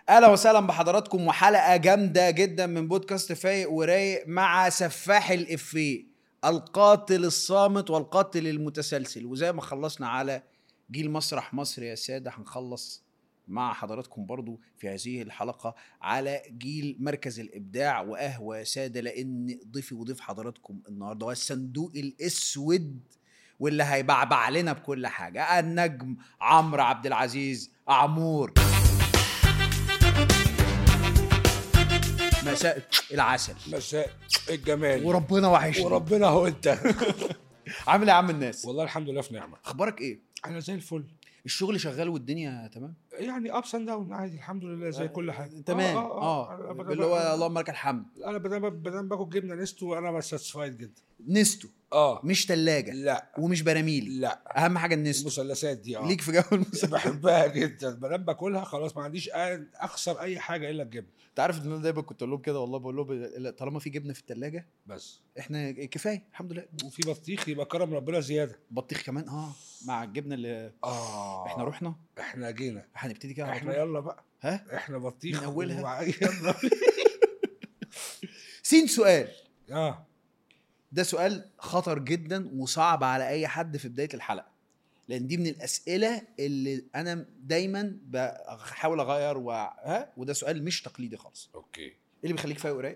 اهلا وسهلا بحضراتكم وحلقه جامده جدا من بودكاست فايق ورايق مع سفاح الافيه القاتل الصامت والقاتل المتسلسل وزي ما خلصنا على جيل مسرح مصر يا ساده هنخلص مع حضراتكم برضو في هذه الحلقة على جيل مركز الإبداع وقهوة يا سادة لأن ضيفي وضيف حضراتكم النهاردة هو الصندوق الأسود واللي هيبعبع لنا بكل حاجة النجم عمرو عبد العزيز عمور مساء العسل مساء الجمال وربنا وحشني وربنا هو انت عامل ايه يا عم الناس والله الحمد لله في نعمه اخبارك ايه انا زي الفل الشغل شغال والدنيا تمام يعني ابس اند داون عادي الحمد لله زي كل حاجه تمام اه, آه, اه, أنا بدل- اللي هو اللهم لك الحمد انا بدل بدل باكل جبنه نستو انا ساتسفايد جدا نستو اه مش تلاجة لا ومش براميلي لا اهم حاجه النستو المثلثات دي اه ليك في جو المسلسل بحبها جدا بدل باكلها خلاص ما عنديش آن اخسر اي حاجه الا الجبنه انت عارف ان انا دايما كنت اقول لهم كده والله بقول لهم طالما في جبنه في التلاجة بس احنا كفايه الحمد لله وفي بطيخ يبقى كرم ربنا زياده بطيخ كمان اه مع الجبنه اللي اه احنا رحنا احنا جينا هنبتدي كده على احنا طول. يلا بقى ها احنا بطيخ من أولها؟ وع- يلا سين سؤال اه ده سؤال خطر جدا وصعب على اي حد في بدايه الحلقه لان دي من الاسئله اللي انا دايما بحاول اغير و... ها وده سؤال مش تقليدي خالص اوكي ايه اللي بيخليك فايق ورايق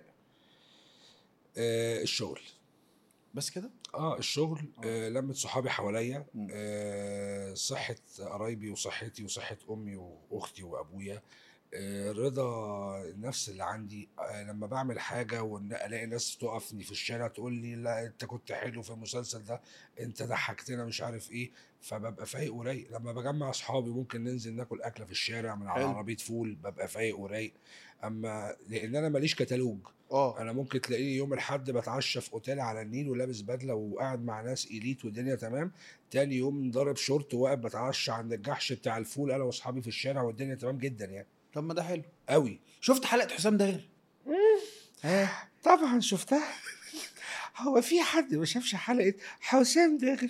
آه الشغل بس كده اه الشغل آه لمة صحابي حواليا مم. آه صحة قرايبي وصحتي وصحة أمي وأختي وأبويا آه رضا النفس اللي عندي آه لما بعمل حاجة وألاقي ناس تقفني في الشارع تقول لي لا أنت كنت حلو في المسلسل ده أنت ضحكتنا مش عارف إيه فببقى فايق ورايق لما بجمع أصحابي ممكن ننزل ناكل أكلة في الشارع من على حلو. عربية فول ببقى فايق ورايق أما لأن أنا ماليش كتالوج اه انا ممكن تلاقيني يوم الاحد بتعشى في اوتيل على النيل ولابس بدله وقاعد مع ناس اليت والدنيا تمام تاني يوم ضارب شورت وواقف بتعشى عند الجحش بتاع الفول انا واصحابي في الشارع والدنيا تمام جدا يعني طب ما ده حلو قوي شفت حلقه حسام داغر ها طبعا شفتها هو في حد ما شافش حلقه حسام داخل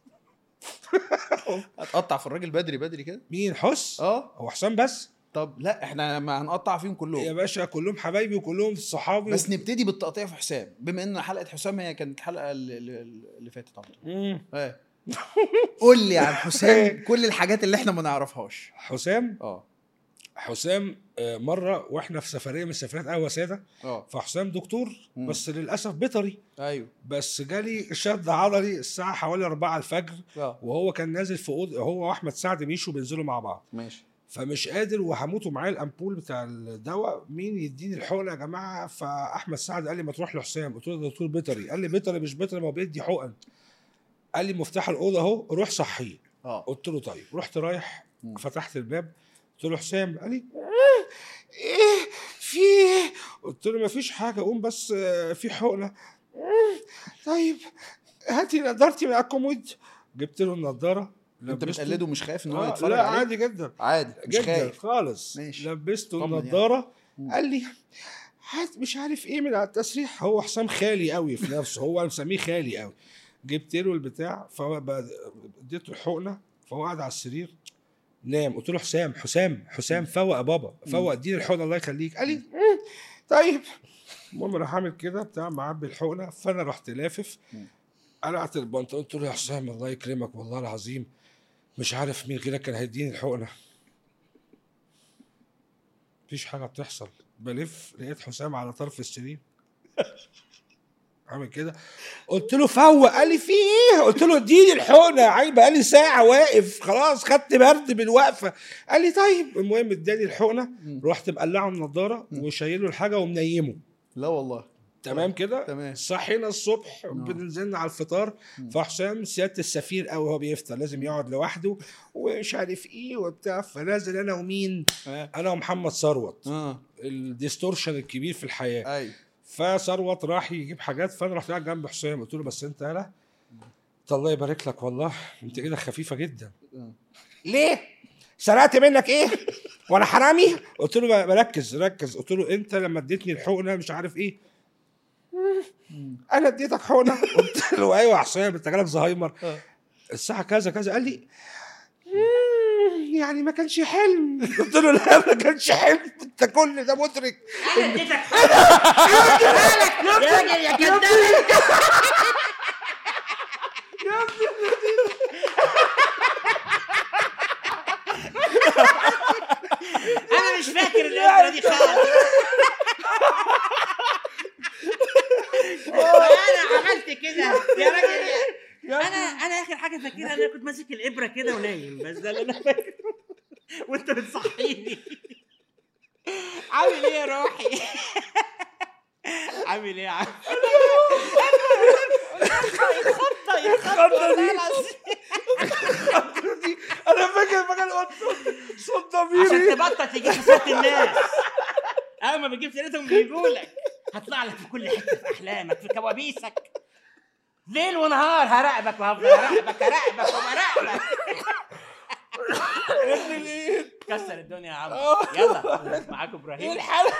هتقطع في الراجل بدري بدري كده مين حس اه هو حسام بس طب لا احنا ما هنقطع فيهم يا كلهم باشا كلهم حبايبي وكلهم صحابي بس نبتدي بالتقطيع في حسام بما ان حلقه حسام هي كانت الحلقه اللي, اللي اللي فاتت على طول مم. ايه قول لي عن حسام كل الحاجات اللي احنا ما نعرفهاش حسام اه حسام آه، مره واحنا في سفريه من سفريات قهوه ساده اه فحسام دكتور مم. بس للاسف بيطري ايوه بس جالي شد عضلي الساعه حوالي 4 الفجر اه وهو كان نازل في اوضه هو واحمد سعد بيشوا بينزلوا مع بعض ماشي فمش قادر وهموتوا معايا الامبول بتاع الدواء مين يديني الحقنه يا جماعه فاحمد سعد قال لي ما تروح لحسام قلت له ده دكتور بيطري قال لي بيطري مش بيطري ما هو بيدي حقن قال لي مفتاح الاوضه اهو روح صحيه اه قلت له طيب رحت رايح مم. فتحت الباب قلت له حسام قال لي "آه، ايه في ايه قلت له ما فيش حاجه قوم بس آه، في حقنه "آه، طيب هاتي نضارتي من على الكومود جبت له النضاره انت لبسته. بتقلده مش خايف ان هو آه يتفرج لا عليك عادي جدا عادي مش جدا خايف خالص ماشي. لبسته طمن يعني. النضاره مم. قال لي هات مش عارف ايه من على التسريح هو حسام خالي قوي في نفسه هو انا مسميه خالي قوي جبت له البتاع فاديته الحقنه فهو قاعد على السرير نام قلت له حسام حسام حسام فوق يا بابا فوق اديني الحقنه الله يخليك قال لي "مم، طيب المهم راح عامل كده بتاع معبي الحقنه فانا رحت لافف مم. قلعت البنطلون قلت له يا حسام الله يكرمك والله العظيم مش عارف مين غيرك كان هيديني الحقنه مفيش حاجه بتحصل بلف لقيت حسام على طرف السرير عامل كده قلت له فوق قال لي في ايه قلت له اديني الحقنه عيب بقى لي ساعه واقف خلاص خدت برد بالوقفه قال لي طيب المهم اداني الحقنه مم. رحت مقلعه النضاره مم. وشايله الحاجه ومنيمه لا والله تمام كده تمام صحينا الصبح نعم. بننزلنا على الفطار مم. فحسام سياده السفير قوي وهو بيفطر لازم يقعد لوحده ومش عارف ايه وبتاع فنازل انا ومين اه انا ومحمد ثروت اه الديستورشن الكبير في الحياه ايوه فثروت راح يجيب حاجات فانا رحت قاعد جنب حسام قلت له بس انت يالا الله يبارك لك والله انت ايدك خفيفه جدا آه. ليه سرقت منك ايه وانا حرامي قلت له بركز ركز قلت له انت لما اديتني الحقنه مش عارف ايه مم. انا اديتك حقنه قلت له ايوه يا حسام انت جالك زهايمر آه. الساعه كذا كذا قال لي "مم، ابني يعني ما كانش حلم قلت له لا ما كانش حلم انت كل ده مدرك انا اديتك حاجه يا راجل يا كذاب انا مش فاكر الابره دي خالص انا عملت كده يا راجل انا انا اخر حاجه فاكرها ان انا كنت ماسك الابره كده ونايم بس ده اللي انا فاكره وانت بتصحيني عامل ايه يا روحي عامل ايه يا عم الخطه يا خطه والله العظيم. انا فاكر فاكر قلت صوت عشان ضميري تبطل تجيب في صوت الناس اول ما بتجيب سيرتهم بيجوا لك هطلع لك في كل حته في احلامك في كوابيسك ليل ونهار هراقبك وهفضل اراقبك اراقبك وبراقبك كسر الدنيا يا عم يلا معاك ابراهيم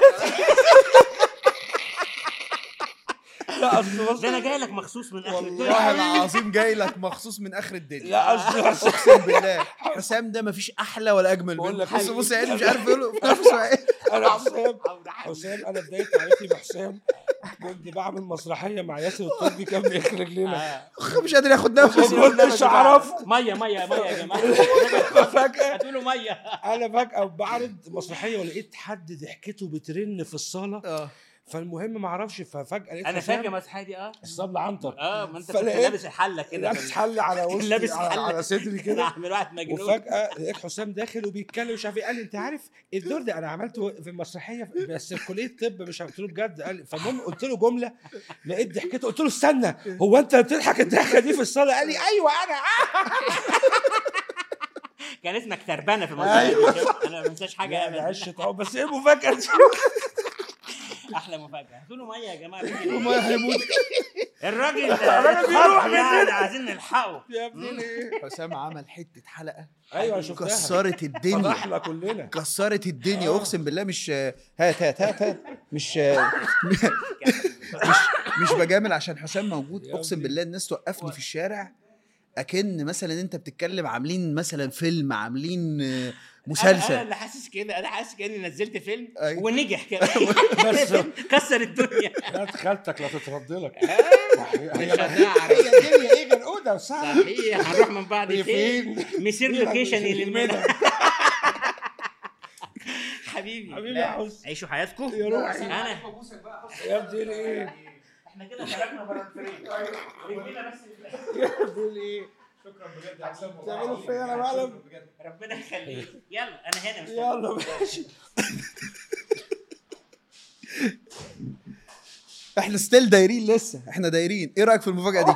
لا اصل بص ده انا جاي لك مخصوص من اخر والله الدنيا العظيم جاي لك مخصوص من اخر الدنيا لا اصل اقسم بالله حسام ده مفيش احلى ولا اجمل بقول منه لك بص حبيبي. بص يعني مش عارف يقول في نفسه ايه انا حسام عم ده حبيبي. حسام انا بدايه معرفتي بحسام كنت بعمل مسرحيه مع ياسر الطبي كان بيخرج لنا آه. أخ، مش قادر ياخد نفسه ما كنتش اعرفه ميه ميه ميه يا جماعه فجاه هتقولوا ميه انا فجاه بعرض مسرحيه ولقيت حد ضحكته بترن في الصاله اه فالمهم ما اعرفش ففجاه لقيت انا حسام فاكر المسرحيه دي اه الصبل عنتر اه ما انت كنت فلقيت- لابس الحله كده لابس حل على وشي لابس على, حلة. على صدري كده كده عامل واحد مجنون وفجاه لقيت حسام داخل وبيتكلم مش عارف ايه قال لي انت عارف الدور ده انا عملته في المسرحيه بس في كليه طب مش عارف قلت له بجد قال لي فالمهم قلت له جمله لقيت ضحكته قلت له استنى هو انت بتضحك الضحكه دي في الصاله قال لي ايوه انا كان اسمك تربانه في المسرحيه انا ما بنساش حاجه يا ابدا عشت اهو بس ايه المفاجاه دي؟ احلى مفاجاه هاتوا له ميه يا جماعه وما هيموت الراجل الراجل بيروح اتخض يعني عايزين نلحقه يا ابني ليه؟ حسام عمل حته حلقه ايوه انا شفتها كسرت الدنيا فضحنا كلنا كسرت الدنيا اقسم بالله مش هات هات هات هات مش مش مش بجامل عشان حسام موجود يا اقسم ابني. بالله الناس توقفني في الشارع اكن مثلا انت بتتكلم عاملين مثلا فيلم عاملين آه، انا أنا مسلسل اللي حاسس كده انا حاسس كاني نزلت فيلم أيوة. ونجح كده بس كسر الدنيا لا خالتك لا تترد لك مش هتعرف. هي الدنيا ايه جنقوده وسهله صحيح هنروح من بعض هي فين فين؟ مسير فين لوكيشن هنمشي؟ يلمنا حبيبي حبيبي لا. يا حسن. عيشوا حياتكم يا روحي. انا يا ابني ايه احنا كده خرجنا بره الفريق رجلينا بس يا ابني ايه شكرا بجد يا حسام بتعملوا فيا انا معلم ربنا يخليك يلا انا هنا مستني. يلا ماشي احنا ستيل دايرين لسه احنا دايرين ايه رايك في المفاجاه دي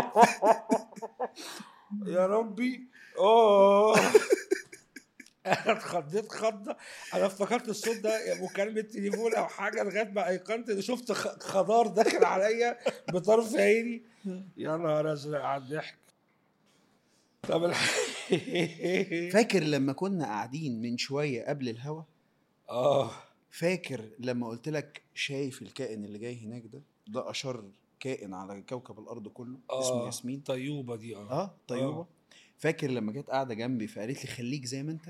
يا ربي اوه انا اتخضيت خضه انا افتكرت الصوت ده مكالمه تليفون او حاجه لغايه ما ايقنت إن شفت خ- خضار داخل عليا بطرف عيني يا نهار ازرق على الضحك طب الح- فاكر لما كنا قاعدين من شويه قبل الهوا اه فاكر لما قلت لك شايف الكائن اللي جاي هناك ده ده اشر كائن على كوكب الارض كله اسمه آه، ياسمين طيوبه دي اه اه طيوبه آه. فاكر لما جت قاعده جنبي فقالت لي خليك زي ما انت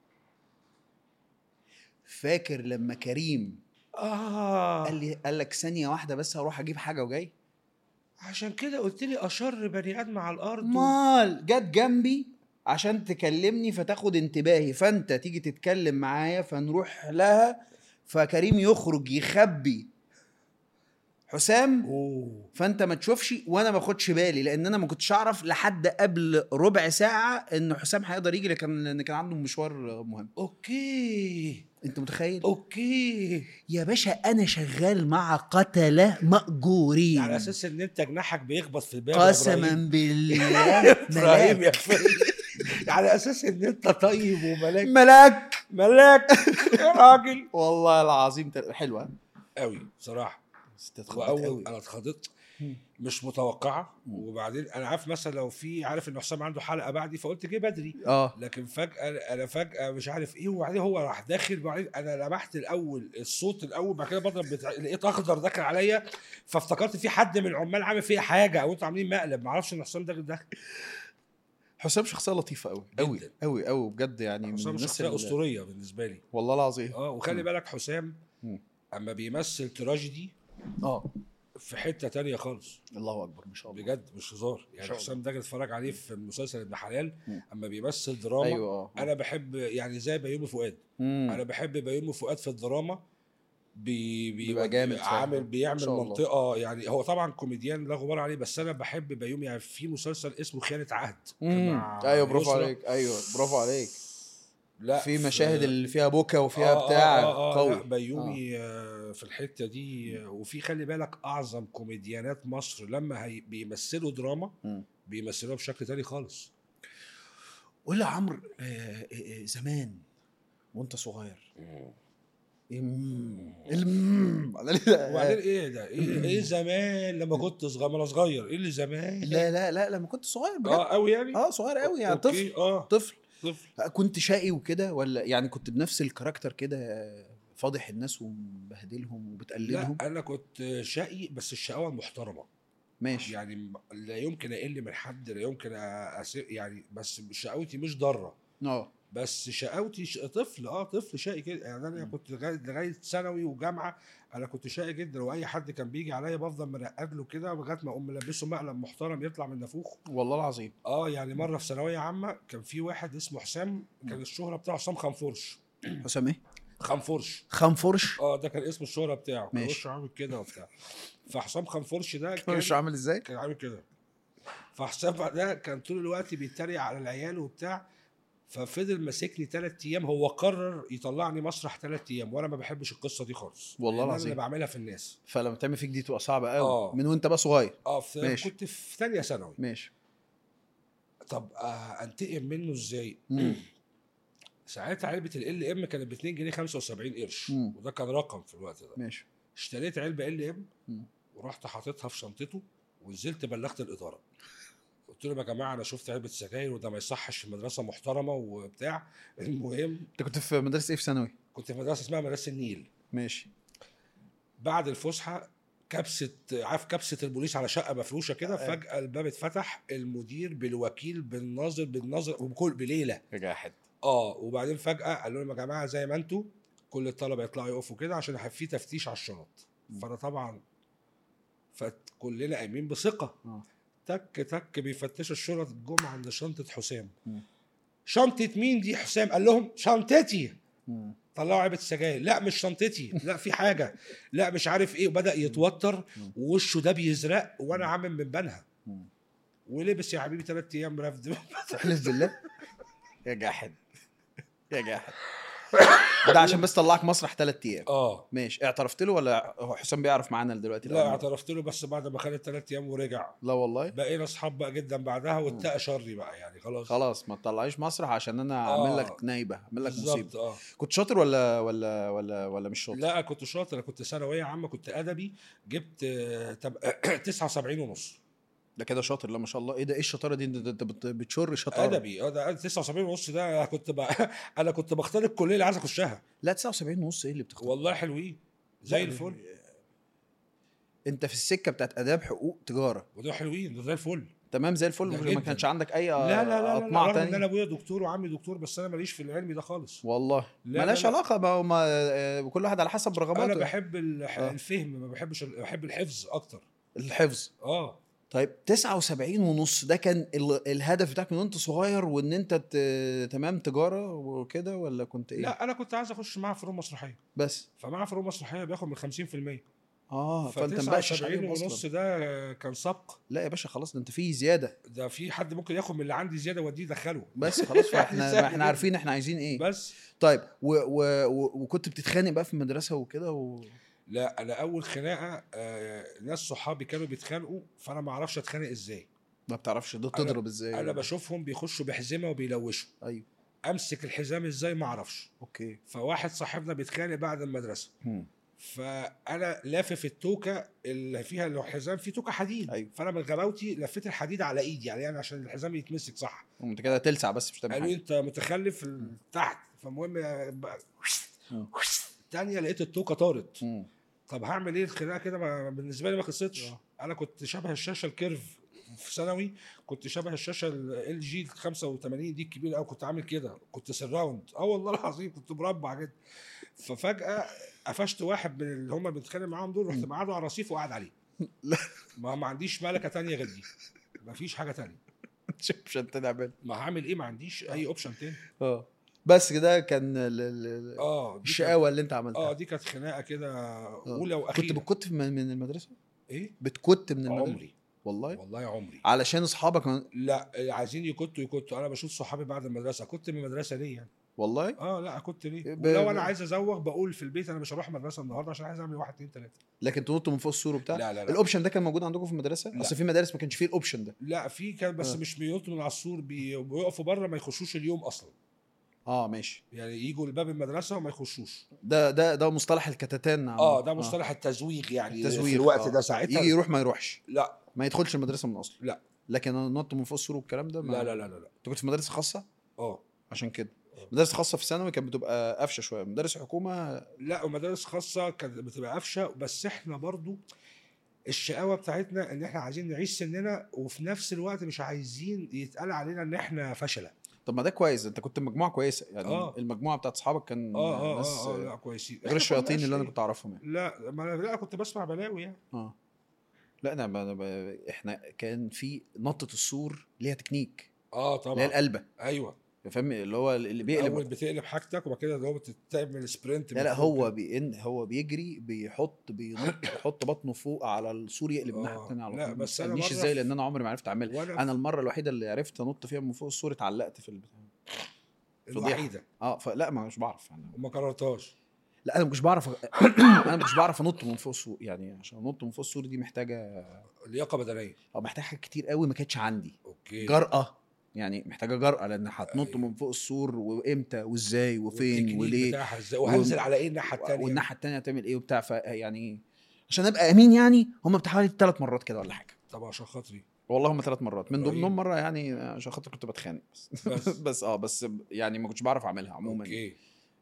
فاكر لما كريم اه قال لي قال لك ثانيه واحده بس هروح اجيب حاجه وجاي عشان كده قلت لي اشر بني ادم على الارض مال جت جنبي عشان تكلمني فتاخد انتباهي فانت تيجي تتكلم معايا فنروح لها فكريم يخرج يخبي حسام اوه فانت ما تشوفش وانا ما اخدش بالي لان انا ما كنتش اعرف لحد قبل ربع ساعه ان حسام هيقدر يجي لكن لان كان عنده مشوار مهم اوكي انت متخيل اوكي يا باشا انا شغال مع قتله ماجورين على اساس ان انت جناحك بيخبط في الباب يا قسما إبراهيم. بالله ابراهيم ملاك يا اخوي على اساس ان انت طيب وملاك ملاك ملاك يا راجل والله العظيم تل- حلوه قوي بصراحه بس اتخضيت واول قوي انا اتخضيت مم. مش متوقعه مم. وبعدين انا عارف مثلا لو في عارف ان حسام عنده حلقه بعدي فقلت جه بدري اه لكن فجاه انا فجاه مش عارف ايه وبعدين هو راح داخل وبعدين انا لمحت الاول الصوت الاول بعد كده بضرب بتاع... لقيت اخضر داخل عليا فافتكرت في حد من العمال عامل فيها حاجه او انتوا عاملين مقلب معرفش ان حسام داخل داخل حسام شخصيه لطيفه قوي قوي جداً. قوي قوي بجد يعني من حسام الناس شخصيه اللي- اسطوريه بالنسبه لي والله العظيم اه وخلي بالك حسام مم. اما بيمثل تراجيدي اه في حته تانية خالص الله اكبر ما شاء الله بجد مش هزار يعني شاء الله. حسام ده اتفرج عليه في مسلسل ابن حلال مم. اما بيمثل دراما ايوه اه انا بحب يعني زي بيومي فؤاد مم. انا بحب بيومي فؤاد في الدراما بي بي بيبقى جامد فعلا. عامل ما بيعمل شاء الله. منطقه يعني هو طبعا كوميديان لا غبار عليه بس انا بحب بيومي يعني في مسلسل اسمه خيانه عهد مم. مع ايوه برافو يسرا. عليك ايوه برافو عليك لا في مشاهد اللي فيها بكا وفيها آه، بتاع آه آه آه قوي لا بيومي آه. في الحته دي آه، وفي خلي بالك اعظم كوميديانات مصر لما هي بيمثلوا دراما مم. بيمثلوها بشكل تاني خالص قول لي يا عمرو آه، آه، آه، زمان وانت صغير إم- الم- أنا ليه- وبعدين ايه ده ايه, إيه زمان لما كنت صغير ما انا صغير ايه اللي زمان لا لا لا لما كنت صغير بجد اه قوي يعني اه صغير قوي يعني أوكي، طفل اه طفل طفل كنت شقي وكده ولا يعني كنت بنفس الكاركتر كده فاضح الناس ومبهدلهم لا وبتقلدهم انا كنت شقي بس الشقاوه المحترمه ماشي يعني م- لا يمكن اقل من حد لا يمكن أسير يعني بس شقاوتي مش ضاره اه بس شقاوتي ش... طفل اه طفل شقي كده يعني انا كنت لغايه لغايه ثانوي وجامعه انا كنت شقي جدا واي حد كان بيجي عليا بفضل مرقد له كده لغايه ما اقوم ملبسه مقلب محترم يطلع من نافوخه والله العظيم اه يعني مره في ثانويه عامه كان في واحد اسمه حسام كان الشهره بتاعه حسام خنفرش حسام ايه؟ خنفرش خنفرش اه ده كان اسم الشهره بتاعه كان ماشي. وشه عامل كده وبتاع فحسام خنفرش ده مش كان عامل ازاي؟ كان عامل كده فحسام ده كان طول الوقت بيتريق على العيال وبتاع ففضل ماسكني ثلاث ايام هو قرر يطلعني مسرح ثلاث ايام وانا ما بحبش القصه دي خالص والله لأن انا العظيم. اللي بعملها في الناس فلما تعمل فيك دي تبقى صعبه قوي آه. من وانت بقى صغير اه في ماشي. كنت في ثانيه ثانوي ماشي طب آه انتقم منه ازاي؟ مم. ساعتها علبه ال ام كانت ب 2 جنيه 75 قرش مم. وده كان رقم في الوقت ده ماشي اشتريت علبه ال ام مم. ورحت حاططها في شنطته ونزلت بلغت الاداره قلت لهم يا جماعه انا شفت علبه سجاير وده ما يصحش في مدرسه محترمه وبتاع المهم انت كنت في مدرسه ايه في ثانوي؟ كنت في مدرسه اسمها مدرسه النيل ماشي بعد الفسحه كبسه عارف كبسه البوليس على شقه مفروشه كده أيوة. فجاه الباب اتفتح المدير بالوكيل بالناظر بالنظر وبكل بليله يا جاحد اه وبعدين فجاه قالوا لهم يا جماعه زي ما انتوا كل الطلبه يطلعوا يقفوا كده عشان في تفتيش على الشنط فانا طبعا فكلنا قايمين بثقه آه. تك تك بيفتشوا الشنط جم عند شنطه حسام مم. شنطه مين دي حسام قال لهم شنطتي مم. طلعوا علبه سجاير لا مش شنطتي لا في حاجه لا مش عارف ايه وبدا يتوتر مم. ووشه ده بيزرق وانا عامل من بنها مم. ولبس يا حبيبي ثلاث ايام رفد تحلف بالله يا جاحد يا جاحد ده عشان بس طلعك مسرح ثلاث ايام اه ماشي اعترفت له ولا هو حسام بيعرف معانا دلوقتي لا الأول؟ اعترفت له بس بعد ما خد الثلاث ايام ورجع لا والله بقينا اصحاب بقى جدا بعدها واتقى شري بقى يعني خلاص خلاص ما تطلعيش مسرح عشان انا آه. اعمل لك نايبه اعمل لك بالظبط مصيبه اه كنت شاطر ولا ولا ولا ولا مش شاطر لا كنت شاطر انا كنت ثانويه عامه كنت ادبي جبت آه، تب... 79 ونص ده كده شاطر لا ما شاء الله ايه ده ايه الشطاره دي انت انت بت- بتشر شطاره ادبي اه ده 79 ونص ده أنا كنت بقى انا كنت بختار الكليه اللي عايز اخشها لا 79 ونص ايه اللي بتختار والله حلوين زي لا، الفل انت في السكه بتاعت اداب حقوق تجاره وده حلوين ده زي الفل تمام زي الفل ده ما جداً. كانش عندك اي لا لا لا, لا, لا اطماع رغم ان انا تاني ابويا دكتور وعمي دكتور بس انا ماليش في العلمي ده خالص والله لا، ملهاش لا، لا. علاقه ما هو ما آه، كل واحد على حسب انا رغباته بحب الح- آه. الفهم ما بحبش ال- بحب الحفظ اكتر الحفظ اه طيب 79 ونص ده كان ال- الهدف بتاعك من وانت صغير وان انت ت- تمام تجاره وكده ولا كنت ايه؟ لا انا كنت عايز اخش معاه فنون مسرحيه بس فمعاه فنون مسرحيه بياخد من 50% اه فانت ف مبقاش 79 عليهم ونص اصلا ده كان سبق لا يا باشا خلاص ده انت فيه زياده ده في حد ممكن ياخد من اللي عندي زياده واديه يدخله بس خلاص فاحنا سهل ما احنا جداً. عارفين احنا عايزين ايه بس طيب و و و وكنت بتتخانق بقى في المدرسه وكده و... لا انا اول خناقه آه ناس صحابي كانوا بيتخانقوا فانا ما اعرفش اتخانق ازاي ما بتعرفش ده تضرب ازاي انا بشوفهم بيخشوا بحزمه وبيلوشوا ايوه امسك الحزام ازاي ما اعرفش اوكي فواحد صاحبنا بيتخانق بعد المدرسه هم. فانا لافف التوكه اللي فيها الحزام فيه توكه حديد أيوة. فانا من غباوتي لفيت الحديد على ايدي يعني, يعني عشان الحزام يتمسك صح انت كده تلسع بس مش تعمل قالوا لي حاجه انت متخلف ال- تحت فالمهم يا- بقى- مم. الثانيه لقيت التوكه طارت هم. طب هعمل ايه الخناقه كده ما- بالنسبه لي ما خلصتش آه. انا كنت شبه الشاشه الكيرف في ثانوي كنت شبه الشاشه ال جي 85 دي الكبيره قوي كنت عامل كده كنت سراوند اه والله العظيم كنت مربع كده ففجاه قفشت واحد من اللي هم بنتخانق معاهم دول رحت مقعده على الرصيف وقعد عليه لا. ما ما عنديش ملكه تانية غير دي ما فيش حاجه تانية شوف مش انت نعمل ما هعمل ايه ما عنديش اي اوبشن تاني اه بس كده كان ال- ال- ال- اه دي كانت- الشقاوه اللي انت عملتها اه دي كانت خناقه كده اولى كنت واخيره بتكت من من المدرسه ايه بتكت من المدرسه عمري والله والله عمري علشان اصحابك من- لا عايزين يكتوا يكتوا انا بشوف صحابي بعد المدرسه كنت من المدرسه ليه يعني والله اه لا كنت ليه ب- ولو ب- انا عايز ازوغ بقول في البيت انا مش هروح المدرسه النهارده عشان عايز اعمل واحد اتنين تلاته لكن تنط من فوق السور وبتاع لا لا لا الاوبشن ده كان موجود عندكم في المدرسه لا. اصل في مدارس ما كانش فيه الاوبشن ده لا في كان بس آه. مش بينطوا من على السور بي- بيقفوا بره ما يخشوش اليوم اصلا اه ماشي يعني يجوا لباب المدرسه وما يخشوش ده ده ده مصطلح الكتتان عندنا. اه ده مصطلح التزويغ يعني التزوير في الوقت آه. ده ساعتها يجي يروح ما يروحش لا ما يدخلش المدرسه من اصله لا. لكن نط من فوق السور والكلام ده ما... لا لا لا لا, لا. انت كنت في مدرسه خاصه اه عشان كده مدارس خاصه في ثانوي كانت بتبقى قفشه شويه مدارس حكومه لا ومدارس خاصه كانت بتبقى قفشه بس احنا برضو الشقاوه بتاعتنا ان احنا عايزين نعيش سننا وفي نفس الوقت مش عايزين يتقال علينا ان احنا فشله طب ما ده كويس انت كنت مجموعه كويسه يعني آه. المجموعه بتاعت اصحابك كان اه اه ناس اه, آه لا كويسين غير إحنا الشياطين كناش اللي انا إيه؟ كنت اعرفهم يعني لا ما أنا- لا كنت بسمع بلاوي يعني اه لا انا ب... ب... احنا كان في نطه السور ليها تكنيك اه اللي هي طبعا القلبه ايوه فاهم اللي هو اللي اول بيقلب بتقلب حاجتك وبعد كده اللي هو بتعمل سبرنت لا من لا فوق هو كده. بين هو بيجري بيحط بينط بيحط بطنه فوق على السور يقلب الناحيه آه. الثانيه على لا، طول ما بس أنا تسالنيش مرة ازاي في- لان انا عمري ما عرفت اعملها وانا انا المره الوحيده اللي عرفت انط فيها من فوق السور اتعلقت في البتاع فضيحة. الوحيده اه فلا ما مش بعرف يعني وما قررتهاش لا انا مش بعرف انا مش بعرف انط من فوق السور يعني عشان انط من فوق السور دي محتاجه لياقه بدنيه او محتاجه حاجات كتير قوي ما كانتش عندي اوكي جرأة يعني محتاجه جرأة لان هتنط أيوة. من فوق السور وامتى وازاي وفين والتكنيك وليه بتاعها ازاي وهنزل على ايه الناحيه الثانيه والناحيه التانيه هتعمل ايه وبتاع فيعني عشان ابقى امين يعني هم بتاع حوالي ثلاث مرات كده ولا حاجه طبعا عشان خاطري والله هم ثلاث مرات من ضمنهم طيب. مره يعني عشان خاطر كنت بتخانق بس بس. بس اه بس يعني ما كنتش بعرف اعملها عموما اوكي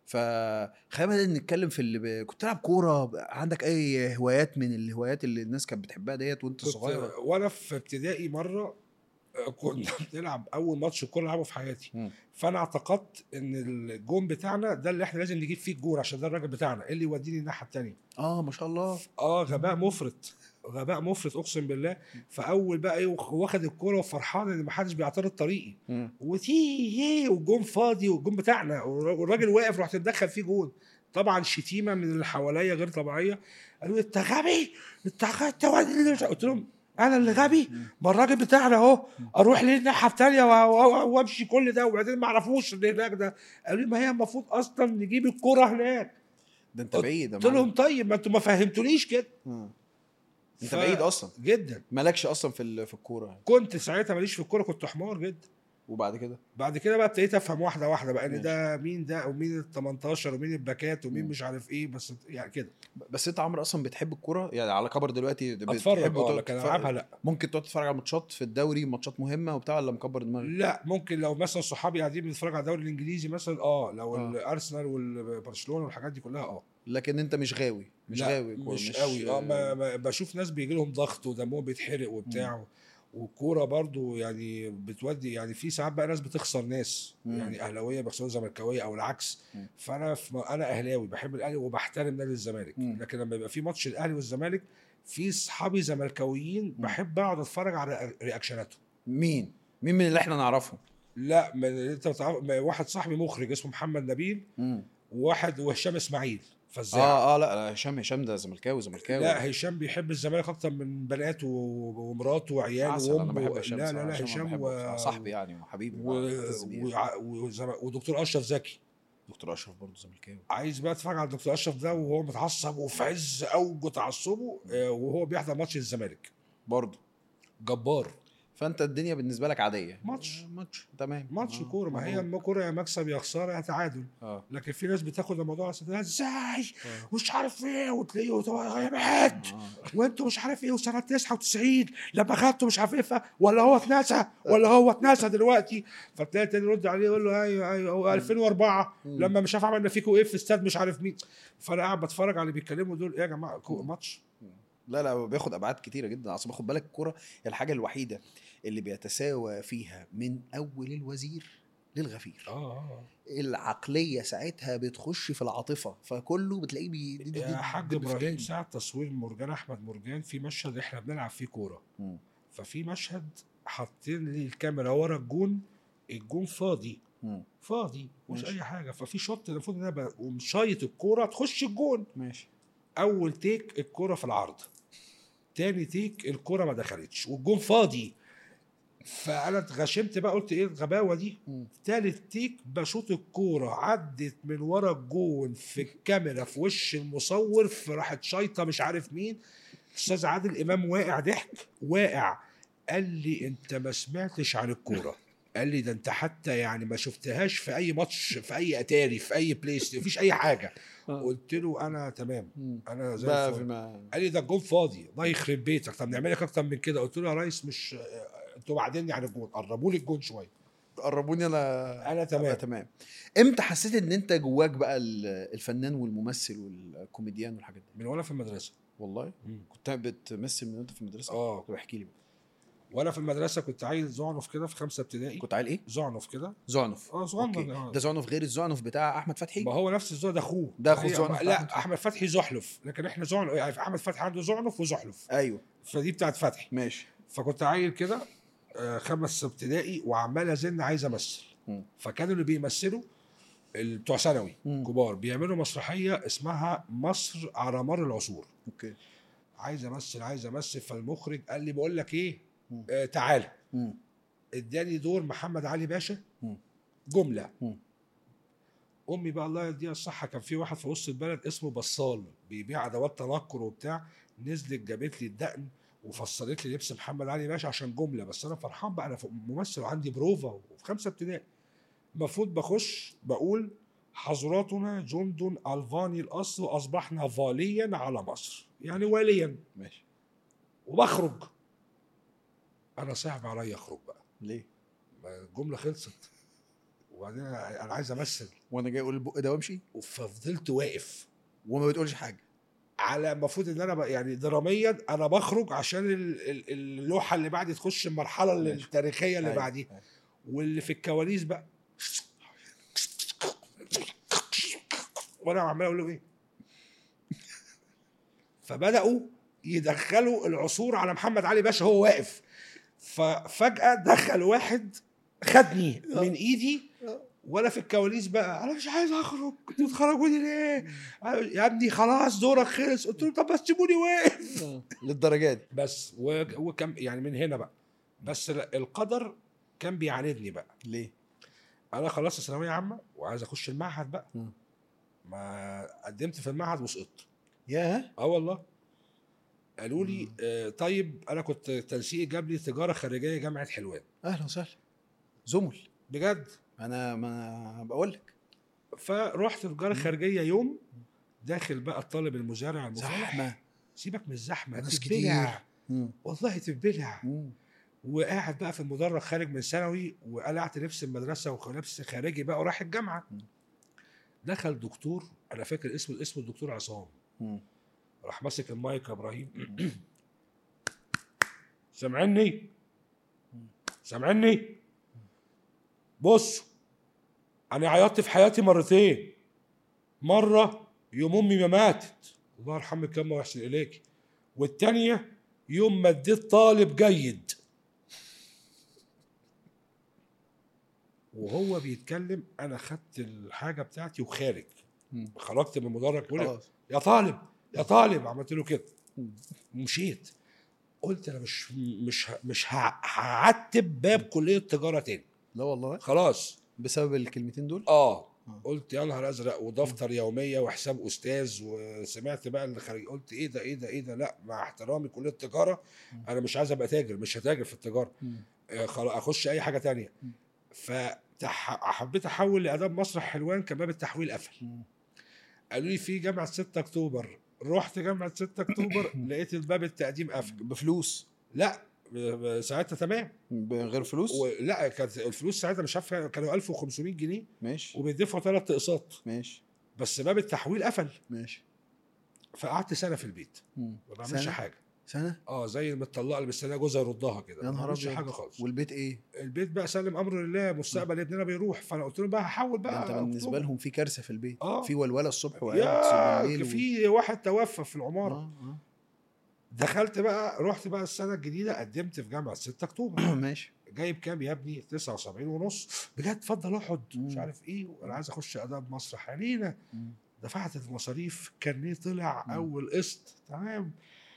فخلينا بقى نتكلم في اللي ب... كنت تلعب كوره عندك اي هوايات من الهوايات اللي الناس كانت بتحبها ديت وانت كنت صغير وانا في ابتدائي مره آه، كنا بنلعب اول ماتش كوره العبه في حياتي مم. فانا اعتقدت ان الجون بتاعنا ده اللي احنا لازم نجيب فيه الجون عشان ده الراجل بتاعنا إيه اللي يوديني الناحيه الثانيه اه ما شاء الله اه غباء مفرط غباء مفرط اقسم بالله فاول بقى ايه واخد الكوره وفرحان ان محدش بيعترض طريقي مم. وتي هي والجون فاضي والجون بتاعنا والراجل واقف رحت مدخل فيه جون طبعا شتيمه من اللي حواليا غير طبيعيه قالوا لي انت غبي انت انت قلت لهم انا اللي غبي ما الراجل بتاعنا اهو اروح ليه الناحيه الثانيه وامشي كل ده وبعدين ما اعرفوش اللي هناك ده قالوا لي ما هي المفروض اصلا نجيب الكوره هناك ده انت بعيد يا قلت لهم معلم. طيب ما انتوا ما فهمتونيش كده آه. انت ف- بعيد اصلا جدا مالكش اصلا في ال- في الكوره كنت ساعتها ماليش في الكوره كنت حمار جدا وبعد كده بعد كده بقى ابتديت افهم واحده واحده بقى ان ماشي. ده مين ده ومين ال 18 ومين الباكات ومين مم. مش عارف ايه بس يعني كده بس انت عمرو اصلا بتحب الكوره يعني على كبر دلوقتي بتحب اتفرج اه وتقعد لكن تتفرج- العبها لا ممكن تقعد تتفرج على ماتشات في الدوري ماتشات مهمه وبتاع ولا مكبر دماغك لا ممكن لو مثلا صحابي قاعدين بيتفرجوا على الدوري الانجليزي مثلا اه لو آه. الارسنال والبرشلونه والحاجات دي كلها اه لكن انت مش غاوي مش لا، غاوي كورة، مش, قوي اه ما ما بشوف ناس بيجي لهم ضغط ودمهم بيتحرق وبتاع والكوره برضو يعني بتودي يعني في ساعات بقى ناس بتخسر ناس مم. يعني اهلاويه بيخسروا زملكاويه او العكس مم. فانا في انا اهلاوي بحب الاهلي وبحترم نادي الزمالك مم. لكن لما يبقى في ماتش الاهلي والزمالك في اصحابي زملكاويين بحب اقعد اتفرج على رياكشناتهم مين مين من اللي احنا نعرفه لا من انت بتعرف ما واحد صاحبي مخرج اسمه محمد نبيل مم. وواحد وهشام اسماعيل فزاع اه اه لا لا، هشام هشام ده زملكاوي زملكاوي لا هشام بيحب الزمالك اكتر من بناته ومراته وعياله عسل، انا وامه بحب هشام لا لا بصراحة، لا هشام بحبه و... بصراحة، صاحبي يعني وحبيبي و... بعتز بيه. وع- وزم- ودكتور اشرف زكي دكتور اشرف برضه زملكاوي عايز بقى اتفرج على الدكتور اشرف ده وهو متعصب وفي عز اوج تعصبه آه، وهو بيحضر ماتش الزمالك برضه جبار فانت الدنيا بالنسبه لك عاديه ماتش. آه، ماتش تمام ماتش آه، كوره ما هي مظبوط. اما كوره يا مكسب يا خساره يا تعادل اه لكن في ناس بتاخد الموضوع على سبيل ازاي آه. مش عارف ايه وتلاقيه هو يبعد آه. وانتوا مش عارف ايه وسنه 99 لما خدتوا مش عارف ايه ف- ولا هو اتنسى ولا هو اتنسى دلوقتي فتلاقي التاني يرد عليه يقول له ايوه ايوه هو 2004 مم. لما مش عارف عملنا فيكوا ايه في استاد مش عارف مين فانا قاعد بتفرج على اللي بيتكلموا دول ايه يا جماعه كو- مم. ماتش لا لا بياخد ابعاد كتيره جدا اصل خد بالك الكوره هي الحاجه الوحيده اللي بيتساوى فيها من اول الوزير للغفير اه اه العقليه ساعتها بتخش في العاطفه فكله بتلاقيه بي دي- دي- يا دي- حاج دي ابراهيم بفلان. ساعه تصوير مرجان احمد مرجان في مشهد احنا بنلعب فيه كوره مم. ففي مشهد حاطين لي الكاميرا ورا الجون الجون فاضي مم. فاضي مش ماشي. اي حاجه ففي شوط المفروض ان انا بقوم شايط الكوره تخش الجون ماشي اول تيك الكوره في العرض تاني تيك الكوره ما دخلتش والجون فاضي فانا اتغشمت بقى قلت ايه الغباوه دي مم. تالت تيك بشوط الكوره عدت من ورا الجون في الكاميرا في وش المصور في راحت شايطه مش عارف مين استاذ عادل امام واقع ضحك واقع قال لي انت ما سمعتش عن الكوره قال لي ده انت حتى يعني ما شفتهاش في اي ماتش في اي اتاري في اي بليس مفيش اي حاجه آه. قلت له انا تمام مم. انا زي بقى الفل في ما قال لي ده الجون فاضي الله يخرب بيتك طب نعمل لك اكتر من كده قلت له يا ريس مش انتوا بعدين عن الجون قربوا لي الجون شويه قربوني انا انا تمام تمام امتى حسيت ان انت جواك بقى ال- الفنان والممثل والكوميديان والحاجات دي من وانا في المدرسه والله كنت بتمثل من وانت في المدرسه اه طب احكي لي بقى وانا في المدرسه كنت عيل زعنف كده في خمسه ابتدائي كنت عيل ايه زعنف كده زعنف اه زعنف أوكي. آه. ده زعنف غير الزعنف بتاع احمد فتحي ما هو نفس الزعنف ده اخوه ده أخوه هي- زعنف أحمد لا فتحي. احمد فتحي زحلف لكن احنا زعنف يعني احمد فتحي عنده زعنف وزحلف ايوه فدي بتاعت فتحي ماشي فكنت عيل كده آه، خمس ابتدائي وعمال ازن عايز امثل مم. فكانوا اللي بيمثلوا ال- بتوع ثانوي مم. كبار بيعملوا مسرحيه اسمها مصر على مر العصور اوكي عايز امثل عايز امثل فالمخرج قال لي بقول لك ايه مم. آه تعالى مم. اداني دور محمد علي باشا مم. جمله مم. امي بقى الله يديها الصحه كان في واحد في وسط البلد اسمه بصال بيبيع ادوات تنكر وبتاع نزلت جابت لي الدقن وفصلت لي لبس محمد علي باشا عشان جمله بس انا فرحان بقى انا ف- ممثل وعندي بروفا وفي خمسه ابتدائي المفروض بخش بقول حضراتنا جند الفاني الاصل واصبحنا فاليا على مصر يعني واليا ماشي وبخرج انا صعب عليا اخرج بقى ليه ما الجمله خلصت وبعدين انا أنا عايز امثل وانا جاي اقول البق ده وامشي ففضلت واقف وما بتقولش حاجه على المفروض ان انا ب- يعني دراميا انا بخرج عشان ال- ال- اللوحه اللي بعد تخش المرحله ماشي. التاريخيه اللي أيوة. بعديها واللي في الكواليس بقى وانا عمال اقول له ايه فبداوا يدخلوا العصور على محمد علي باشا هو واقف ففجاه دخل واحد خدني من ايدي وانا في الكواليس بقى انا مش عايز اخرج انتوا بتخرجوني ليه؟ يا ابني خلاص دورك خلص قلت له طب بس سيبوني واقف للدرجه دي بس و- وكم يعني من هنا بقى بس ال- القدر كان بيعاندني بقى ليه انا خلصت ثانويه عامه وعايز اخش المعهد بقى مم. ما قدمت في المعهد وسقطت ياه اه والله قالوا لي آه طيب انا كنت تنسيقي جاب لي تجاره خارجيه جامعه حلوان اهلا وسهلا زمل بجد انا ما بقول لك فرحت تجاره خارجيه يوم داخل بقى الطالب المزارع المفلح زحمه سيبك من الزحمه ناس تتبلع مم. والله تتبلع مم. وقاعد بقى في المدرج خارج من ثانوي وقلعت لبس المدرسه ولبس خارجي بقى ورايح الجامعه مم. دخل دكتور انا فاكر اسمه اسمه الدكتور عصام مم. راح ماسك المايك يا ابراهيم سامعني سامعني بص انا عيطت في حياتي مرتين مره يوم امي ما ماتت الله يرحمك كما ويحسن اليك والتانيه يوم ما اديت طالب جيد وهو بيتكلم انا خدت الحاجه بتاعتي وخارج مم. خرجت من المدرج بقول خلاص يا طالب يا طالب عملت له كده مم. ومشيت قلت انا مش مش ه- مش ه- هعتب باب كليه تجاره تاني لا والله خلاص بسبب الكلمتين دول اه آه. قلت يا نهار ازرق ودفتر يوميه وحساب استاذ وسمعت بقى اللي خارج قلت ايه ده ايه ده ايه ده لا مع احترامي كليه التجاره مم. انا مش عايز ابقى تاجر مش هتاجر في التجاره مم. آه، خلاص اخش اي حاجه تانية مم. فحبيت احول لاداب مسرح حلوان كان باب التحويل قفل مم. قالوا لي في جامعه 6 اكتوبر رحت جامعه 6 اكتوبر لقيت الباب التقديم قفل بفلوس لا ب- ب- ساعتها تمام بغير فلوس ولا كانت الفلوس ساعتها مش عارف كانوا 1500 جنيه ماشي وبيدفعوا ثلاث اقساط ماشي بس باب التحويل قفل ماشي فقعدت سنه في البيت مم. ما بعملش سنة؟ حاجه سنه اه زي المطلقه اللي مستنيه جوزها يردها كده يا ما نهار بعملش ابيض حاجه خالص والبيت ايه؟ البيت بقى سلم امر لله مستقبل ابننا بيروح فانا قلت لهم بقى هحاول ده بقى انت بالنسبه أكتوبر. لهم في كارثه في البيت آه. في ولوله الصبح وقاعد بالليل يا و- في واحد توفى في العماره آه، آه. دخلت بقى رحت بقى السنه الجديده قدمت في جامعه 6 اكتوبر ماشي جايب كام يا ابني 79 ونص بجد اتفضل اقعد مش مم. عارف ايه وانا عايز اخش اداب مسرح علينا مم. دفعت المصاريف كارنيه طلع مم. اول قسط تمام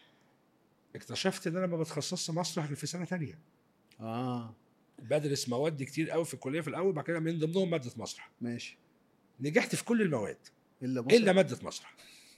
اكتشفت ان انا ما بتخصصش مسرح غير في سنه تانية اه بدرس مواد كتير قوي في الكليه في الاول بعد كده من ضمنهم ماده مسرح ماشي نجحت في كل المواد الا مصر الا ماده مسرح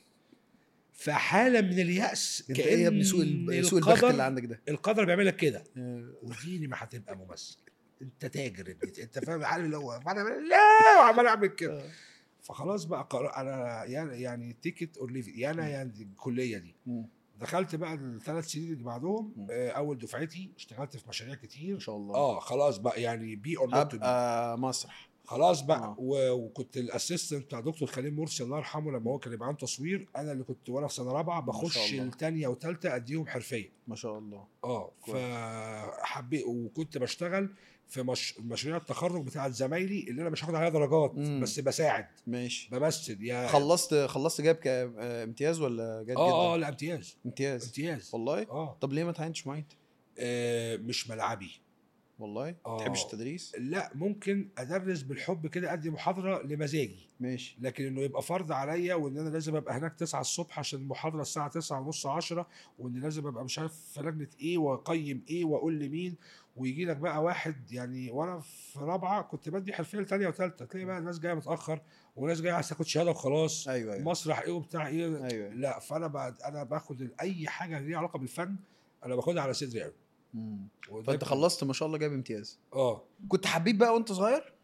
فحاله من الياس انت ايه يا ابني سوء ال- سوء البخت القدر- اللي عندك ده القدر بيعمل لك كده آه، وديني ما هتبقى ممثل انت تاجر يا ابني انت فاهم الحال اللي هو فانا لا وعمال اعمل كده آه. فخلاص بقى قرار انا يعني يعني تيكت اور ليف يا انا يعني الكليه دي مم. دخلت بقى الثلاث سنين اللي بعدهم مم. آه، اول دفعتي اشتغلت في مشاريع ما كتير شاء الله اه خلاص بقى يعني بي اور نوت ابقى مسرح خلاص بقى آه. و- وكنت الاسيستنت بتاع دكتور خليل مرسي الله يرحمه لما هو كان يبقى عنده تصوير انا اللي كنت وانا في سنه رابعه ما شاء بخش الله. الثانيه وثالثه اديهم حرفيه ما شاء الله اه كويس. فحبيت وكنت بشتغل في مش... مشاريع التخرج بتاعت زمايلي اللي انا مش هاخد عليها درجات مم. بس بساعد ماشي بمثل يا خلصت خلصت جايب كامتياز ولا جيد اه اه جدا؟ لا امتياز امتياز امتياز والله اه, طب ليه ما تعينتش معيد آه مش ملعبي والله آه. ما تحبش التدريس لا ممكن ادرس بالحب كده ادي محاضره لمزاجي ماشي لكن انه يبقى فرض عليا وان انا لازم ابقى هناك 9 الصبح عشان المحاضره الساعه 9 ونص 10 وان لازم ابقى مش عارف في لجنه ايه واقيم ايه واقول لمين ويجي لك بقى واحد يعني وانا في رابعه كنت بدي حرفيه لثانيه وثالثه تلاقي بقى الناس جايه متاخر وناس جايه عايز تاخد شهاده وخلاص ايوه ايوه مسرح ايه وبتاع ايه ايوه لا فانا بعد انا باخد اي حاجه ليها علاقه بالفن انا باخدها على صدري قوي مم. وده فانت كان- خلصت ما شاء الله جايب امتياز اه كنت حبيب بقى وانت صغير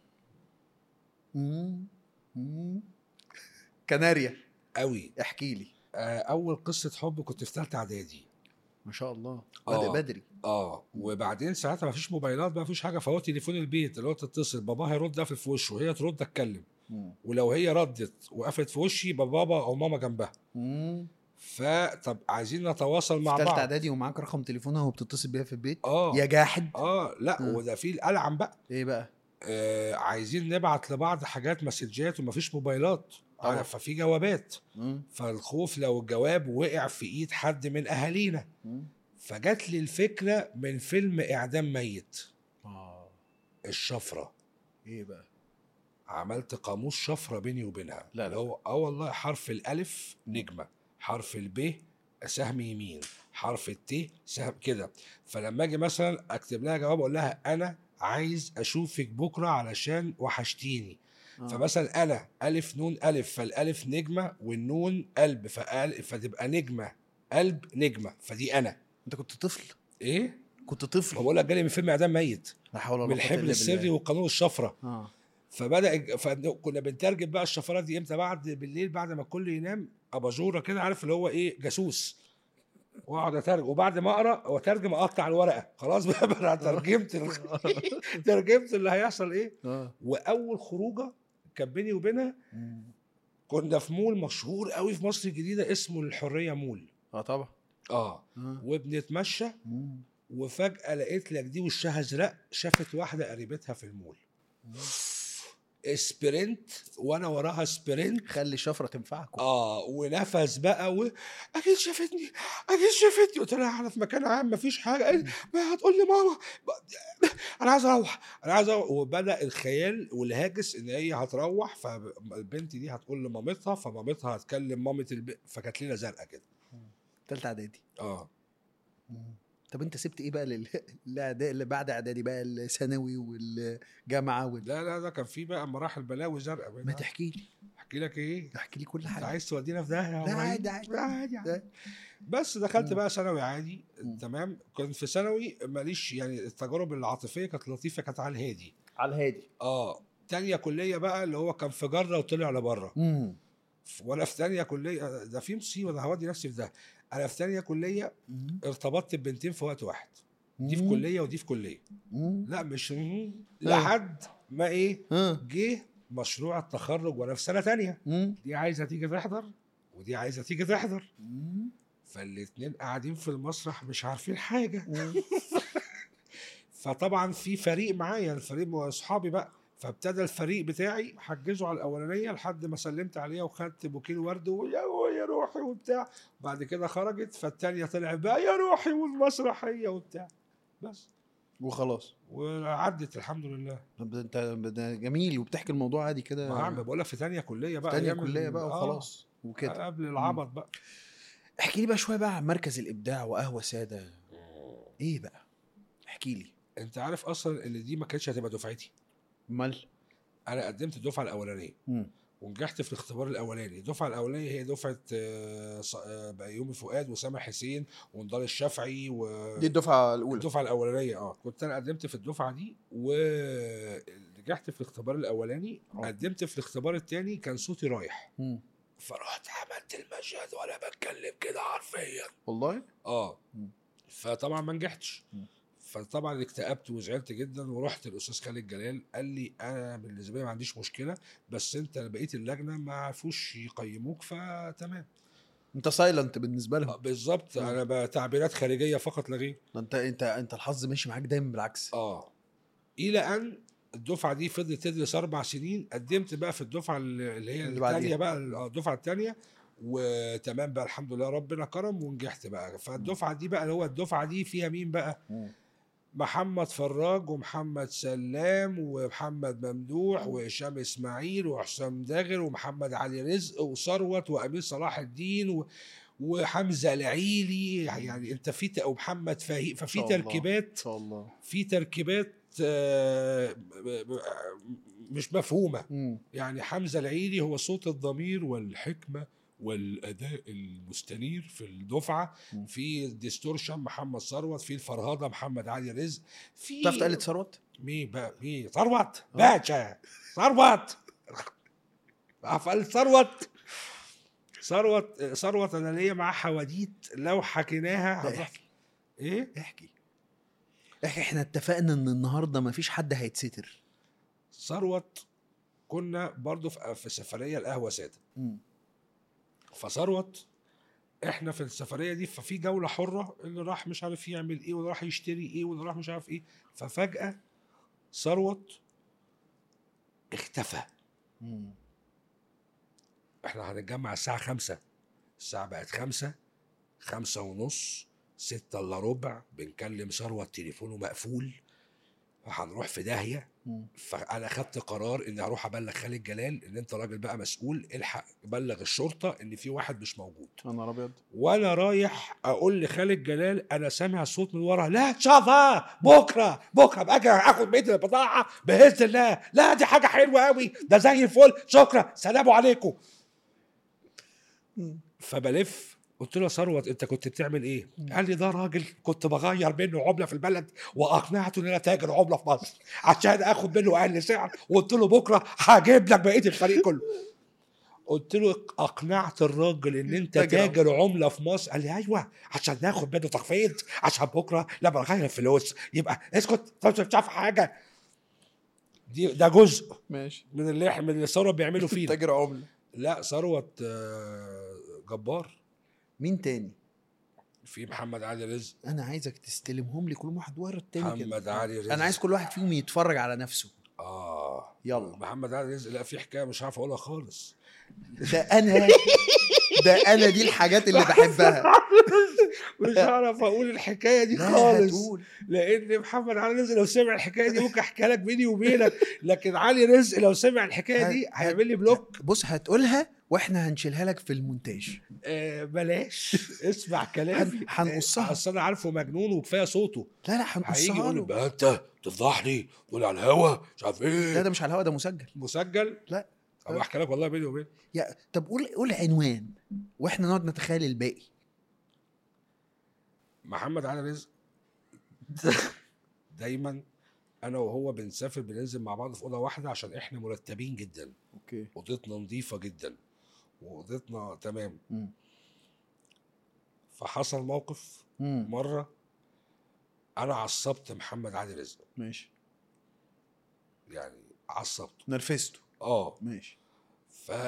مم. مم. كناريا قوي احكي لي آه اول قصه حب كنت في ثالثه اعدادي ما شاء الله آه. بادئ بدري اه وبعدين ساعتها ما فيش موبايلات ما فيش حاجه فهو تليفون البيت اللي هو تتصل بابا هيرد قافل في وشه وهي ترد اتكلم مم. ولو هي ردت وقفلت في وشي يبقى بابا او ماما جنبها مم. فطب عايزين نتواصل مع في ثالثه بعض اعدادي ومعاك رقم تليفونها وبتتصل بيها في البيت اه يا جاحد اه لا مم. وده في الالعن بقى ايه بقى آه عايزين نبعت لبعض حاجات مسجات ومفيش موبايلات طبعا. آه ففي جوابات مم. فالخوف لو الجواب وقع في ايد حد من اهالينا مم. فجات لي الفكره من فيلم اعدام ميت اه الشفره ايه بقى عملت قاموس شفره بيني وبينها لا، اللي لا. هو اه والله حرف الالف نجمه حرف الب سهم يمين حرف الت سهم كده فلما اجي مثلا اكتب لها جواب اقول لها انا عايز اشوفك بكره علشان وحشتيني آه. فمثلا انا الف نون الف فالالف نجمه والنون قلب فقل فتبقى نجمه قلب نجمه فدي انا انت كنت طفل ايه كنت طفل بقول لك جالي من فيلم اعدام ميت لا حول ولا من قوه الحبل الا السري بالله وقانون الشفره اه فبدا فكنا بنترجم بقى الشفرات دي امتى بعد بالليل بعد ما الكل ينام اباجوره كده عارف اللي هو ايه جاسوس واقعد اترجم وبعد ما اقرا واترجم اقطع الورقه خلاص بقى انا ترجمت ال- ترجمت اللي هيحصل ايه اه واول خروجه كان بيني وبينها مم. كنا في مول مشهور قوي في مصر الجديده اسمه الحريه مول اه طبعا اه اه وبنتمشى مم. وفجاه لقيت لك دي وشها ازرق شافت واحده قريبتها في المول سبرنت وانا وراها سبرنت خلي الشفره تنفعكم اه ونفس بقى و... اكيد شافتني اكيد شافتني قلت لها احنا في مكان عام مفيش حاجه قالت ما هتقول لي ماما ب- انا عايز اروح انا عايز اروح وبدا الخيال والهاجس ان هي هتروح فالبنت دي هتقول لمامتها فمامتها هتكلم مامه البنت فكانت ليله زرقاء كده ثالثه اعدادي اه مم. طب انت سبت ايه بقى لل... للإعداد- اللي بعد اعدادي بقى الثانوي والجامعه وال... لا لا ده كان في بقى مراحل بلاوي زرقاء ما تحكي لي احكي لك ايه احكي لي كل انت حاجه عايز تودينا في داهيه يا لا إبراهيم؟ عادي عادي. لا عادي عادي. لا. بس دخلت مم. بقى ثانوي عادي مم. تمام كنت في ثانوي ماليش يعني التجارب العاطفيه كانت لطيفه كانت على الهادي على الهادي اه تانية كلية بقى اللي هو كان في جرة وطلع لبره امم وانا في تانية كلية ده في مصيبة ده هودي نفسي في ده انا في تانية كلية ارتبطت ببنتين في وقت واحد دي في كلية ودي في كلية لا مش مم. لحد ما ايه ها جه مشروع التخرج وانا في سنة تانية مم. دي عايزة تيجي تحضر ودي عايزه تيجي تحضر فالاتنين قاعدين في المسرح مش عارفين حاجه فطبعا في فريق معايا الفريق مع اصحابي بقى فابتدى الفريق بتاعي حجزوا على الاولانيه لحد ما سلمت عليها وخدت بوكيه ورد ويا يا روحي وبتاع بعد كده خرجت فالتانيه طلعت بقى يا روحي والمسرحيه وبتاع بس وخلاص وعدت الحمد لله طب ده انت ده جميل وبتحكي الموضوع عادي كده ما عم بقول لك في تانيه كليه بقى تانية أيام ال- كلية بقى آه، وخلاص وكده قبل العبط بقى احكي لي بقى شويه بقى عن مركز الابداع وقهوه ساده ايه بقى احكي لي انت عارف اصلا ان دي ما كانتش هتبقى دفعتي امال انا قدمت الدفعه الاولانيه مم. ونجحت في الاختبار الاولاني الدفعه الاولانيه هي دفعه آه، ص- آه، بيومي فؤاد وسامح حسين ونضال الشافعي و دي الدفعه الاولى الدفعه الاولانيه اه كنت انا قدمت في الدفعه دي ونجحت في الاختبار الاولاني آه. قدمت في الاختبار الثاني كان صوتي رايح مم. فرحت عملت المشهد وانا بتكلم كده حرفيا والله اه مم. فطبعا ما نجحتش مم. فطبعا اكتئبت وزعلت جدا ورحت الاستاذ خالد جلال قال لي انا بالنسبه لي ما عنديش مشكله بس انت بقيه اللجنه ما عرفوش يقيموك فتمام انت سايلنت بالنسبه آه، لهم بالظبط مم. انا بقى تعبيرات خارجيه فقط لا غير ده انت انت انت الحظ ماشي معاك دايما بالعكس اه الى ان الدفعه دي فضلت تدرس اربع سنين قدمت بقى في الدفعه اللي هي اللي بعديها. الثانيه بقى آه، الدفعه الثانيه وتمام بقى الحمد لله ربنا كرم ونجحت بقى فالدفعه دي بقى اللي هو الدفعه دي فيها مين بقى مم. محمد فراج ومحمد سلام ومحمد ممدوح وهشام اسماعيل وحسام داغر ومحمد علي رزق وثروت وامين صلاح الدين و... وحمزه العيلي يعني انت في ت- ومحمد فهيم ففي شاء الله. تركيبات ان شاء الله في تركيبات آه، ب- ب- مش مفهومه مم. يعني حمزه العيلي هو صوت الضمير والحكمه والاداء المستنير في الدفعه مم. في الديستورشن محمد ثروت في الفرهده محمد علي رزق في تعرف تقلد ثروت؟ مين بقى مين ثروت باشا ثروت عارف قال ثروت ثروت ثروت انا ليا معاه حواديت لو حكيناها لا هتروح- احكي ايه احكي احكي احنا اتفقنا ان النهارده مفيش حد هيتستر ثروت كنا برضو في في سفريه القهوه ساده مم. فثروت احنا في السفريه دي ففي جوله حره اللي راح مش عارف يعمل ايه واللي راح يشتري ايه واللي راح مش عارف ايه ففجاه ثروت اختفى مم. احنا هنتجمع الساعه خمسة الساعه بقت خمسة خمسة ونص ستة الا ربع بنكلم ثروت تليفونه مقفول هنروح في داهيه مم. فانا خدت قرار اني هروح ابلغ خالد جلال ان انت راجل بقى مسؤول الحق بلغ الشرطه ان في واحد مش موجود يا نهار ابيض وانا رايح اقول لخالد جلال انا سامع صوت من ورا لا ان شاء الله بكره بكره باجي اخد بيت البضاعه باذن الله لا دي حاجه حلوه قوي ده زي الفل شكرا سلام عليكم فبلف قلت له يا ثروت انت كنت بتعمل ايه؟ قال لي ده راجل كنت بغير منه عمله في البلد واقنعته ان انا تاجر عمله في مصر عشان اخد منه اقل سعر وقلت له بكره هجيب لك بقيه الفريق كله. قلت له اقنعت الراجل ان انت تاجر تاجر عمله في مصر قال لي ايوه عشان ناخد منه تخفيض عشان بكره لما نغير الفلوس يبقى اسكت انت مش عارف حاجه دي ده جزء ماشي من اللي احنا من اللي ثروت بيعملوا فينا تاجر عمله لا ثروت آه، جبار مين تاني؟ في محمد علي رزق انا عايزك تستلمهم لي كلهم واحد ورا التاني كده محمد علي رزق انا عايز كل واحد فيهم يتفرج على نفسه اه يلا محمد علي رزق لا في حكايه مش عارف اقولها خالص ده انا ده انا دي الحاجات اللي بحبها مش هعرف اقول الحكايه دي لا خالص هتقول لان محمد علي رزق لو سمع الحكايه دي ممكن احكيها لك بيني وبينك لكن علي رزق لو سمع الحكايه دي هت- هيعمل لي بلوك بص هتقولها واحنا هنشيلها لك في المونتاج آه بلاش اسمع كلامي هن- هنقصها. اصل انا عارفه مجنون وكفايه صوته لا لا هيجي هنقصها يقول لي له بقى انت تفضحني تقول على الهوا مش عارف لا ايه ده مش على الهوا ده مسجل مسجل لا طب احكي لك والله بيني وبين يا طب قول قول عنوان واحنا نقعد نتخيل الباقي محمد علي رزق دايما انا وهو بنسافر بننزل مع بعض في اوضه واحده عشان احنا مرتبين جدا اوكي اوضتنا نظيفه جدا واوضتنا تمام مم. فحصل موقف مم. مره انا عصبت محمد علي رزق ماشي يعني عصبته نرفزته اه ماشي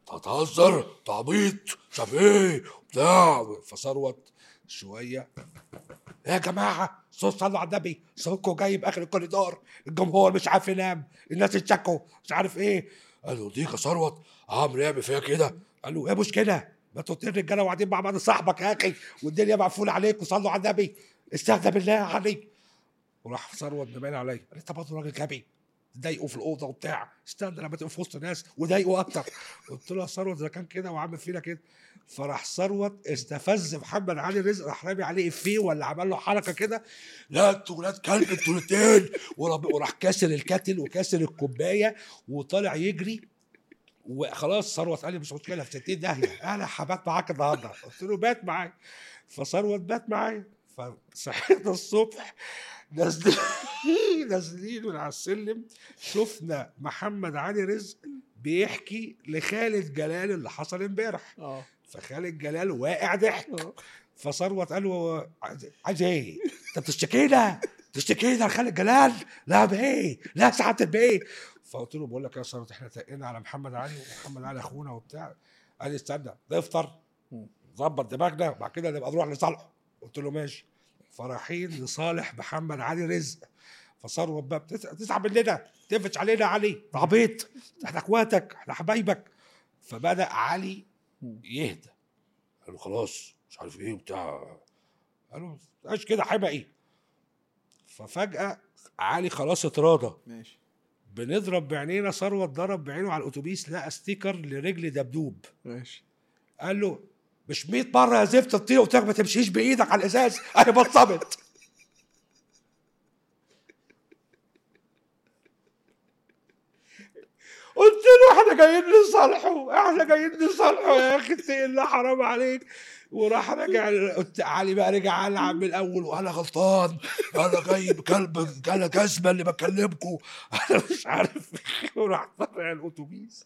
تهزر تعبيط شاف ايه بتاع فثروت شويه يا جماعه صوت صلوا على النبي صوتكم جايب اخر الكوريدور الجمهور مش عارف ينام الناس اتشكوا مش عارف ايه قال له ديك يا ثروت عمرو يعمل فيها كده قال له ايه مشكله ما انتوا اتنين رجاله وقاعدين مع بعض صاحبك يا اخي والدنيا مقفوله عليك وصلوا على النبي استهدى بالله عليك وراح ثروت بمال عليا قال لي انت برضه راجل غبي ضايقه في الاوضه وبتاع استنى لما تبقى في وسط ناس وضايقه اكتر قلت له يا ثروت اذا كان كده وعامل فينا كده فراح ثروت استفز محمد علي رزق راح رامي عليه افيه ولا عمل له حركه كده لا انتوا ولاد كلب انتوا الاثنين وراح كاسر الكاتل وكاسر الكوبايه وطالع يجري وخلاص ثروت قال لي مش مشكله في 60 داهيه انا هبات معاك النهارده قلت له بات معايا فثروت بات معايا فصحينا الصبح نازلين نازلين من على السلم شفنا محمد علي رزق بيحكي لخالد جلال اللي حصل امبارح اه فخالد جلال واقع ضحك فثروت قال له عايز- عايز ايه؟ انت بتشتكينا؟ بتشتكينا لخالد جلال؟ لا بايه؟ لا سعاده البيه فقلت له بقول لك يا ثروت احنا تقينا على محمد علي ومحمد علي اخونا وبتاع قال لي استنى نفطر نظبط دماغنا وبعد كده نبقى نروح لصالحه قلت له ماشي فرايحين لصالح محمد علي رزق فثروت بقى بتس- تزعل مننا تقفش علينا يا علي عبيط احنا اخواتك احنا حبايبك فبدا علي يهدى قال له خلاص مش عارف ايه وبتاع قال له مش كده حمقي ففجاه علي خلاص اتراضى ماشي بنضرب بعينينا ثروت ضرب بعينه على الاتوبيس لقى ستيكر لرجل دبدوب ماشي قال له مش 100 مره يا زفت تطير قلت لك ما تمشيش بايدك على الازاز انا بتصمت قلت له احنا جايين نصالحه احنا جايين نصالحه يا اخي اتقي الله حرام عليك وراح رجع قلت علي بقى رجع العب من الاول وانا غلطان انا جايب كلب انا كسبه اللي بكلمكم انا مش عارف وراح طلع الاتوبيس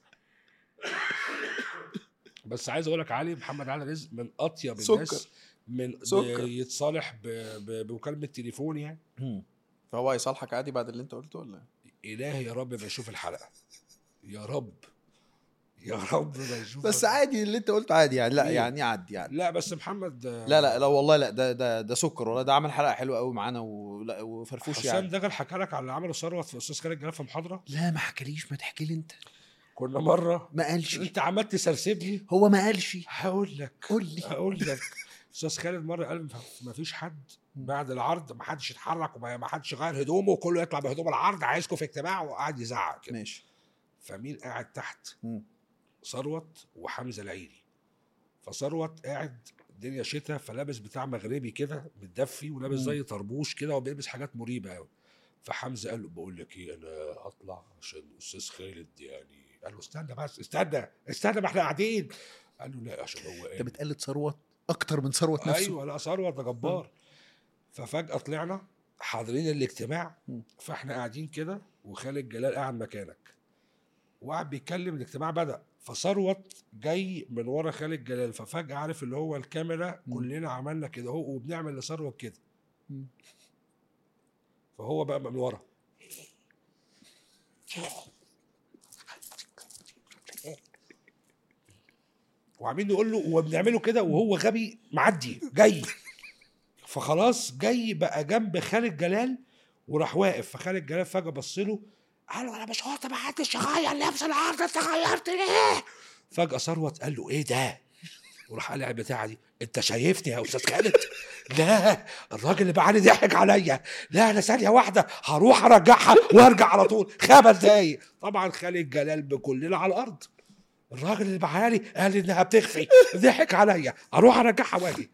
بس عايز اقول لك علي محمد علي رزق من اطيب سكر. الناس من سكر. يتصالح ب- ب- بمكالمه تليفون يعني فهو هيصالحك عادي بعد اللي انت قلته ولا الهي يا رب ما يشوف الحلقه يا رب يا رب ما يشوف بس عادي اللي انت قلته عادي يعني لا مين؟ يعني عادي يعني لا بس محمد لا لا لا والله لا ده ده ده سكر والله ده عمل حلقه حلوه قوي معانا ولا وفرفوش حسام يعني دجل حكى لك على اللي عمله ثروت في استاذ خالد جلال في محاضره لا ما حكاليش ما تحكي لي انت كنا مره ما قالش انت عمال تسرسبني هو ما قالش هقول لك قول لي هقول لك استاذ خالد مره قال ما فيش حد بعد العرض ما حدش يتحرك وما ما حدش يغير هدومه وكله يطلع بهدوم العرض عايزكم في اجتماع وقعد يزعق كده ماشي فمين قاعد تحت مم. ثروت وحمزه العيري فثروت قاعد الدنيا شتاء فلابس بتاع مغربي كده متدفي ولابس مم. زي طربوش كده وبيلبس حاجات مريبه قوي فحمزه قال له بقول لك ايه انا هطلع عشان استاذ خالد يعني قال له استنى بس استنى استنى ما احنا قاعدين قال له لا عشان هو انت قال بتقلد ثروت اكتر من ثروت نفسه ايوه لا ثروت ده جبار ففجاه طلعنا حاضرين الاجتماع مم. فاحنا قاعدين كده وخالد جلال قاعد مكانك وقعد بيتكلم الاجتماع بدا فثروت جاي من ورا خالد جلال ففجاه عارف اللي هو الكاميرا مم. كلنا عملنا كده اهو وبنعمل لثروت كده مم. فهو بقى من ورا وعاملين نقول له وبنعمله كده وهو غبي معدي جاي فخلاص جاي بقى جنب خالد جلال وراح واقف فخالد جلال فجاه بص له قال له انا مش قلت ما حدش يغير لبس العرض انت غيرت ليه؟ فجاه ثروت قال له ايه ده؟ وراح قال على البتاعه دي انت شايفني يا استاذ خالد؟ لا الراجل اللي بعاني ضحك عليا لا انا ثانيه واحده هروح ارجعها وارجع على طول خمس دقايق طبعا خالد جلال بكلنا على الارض الراجل اللي بعاني قال انها بتخفي ضحك عليا اروح ارجعها واجي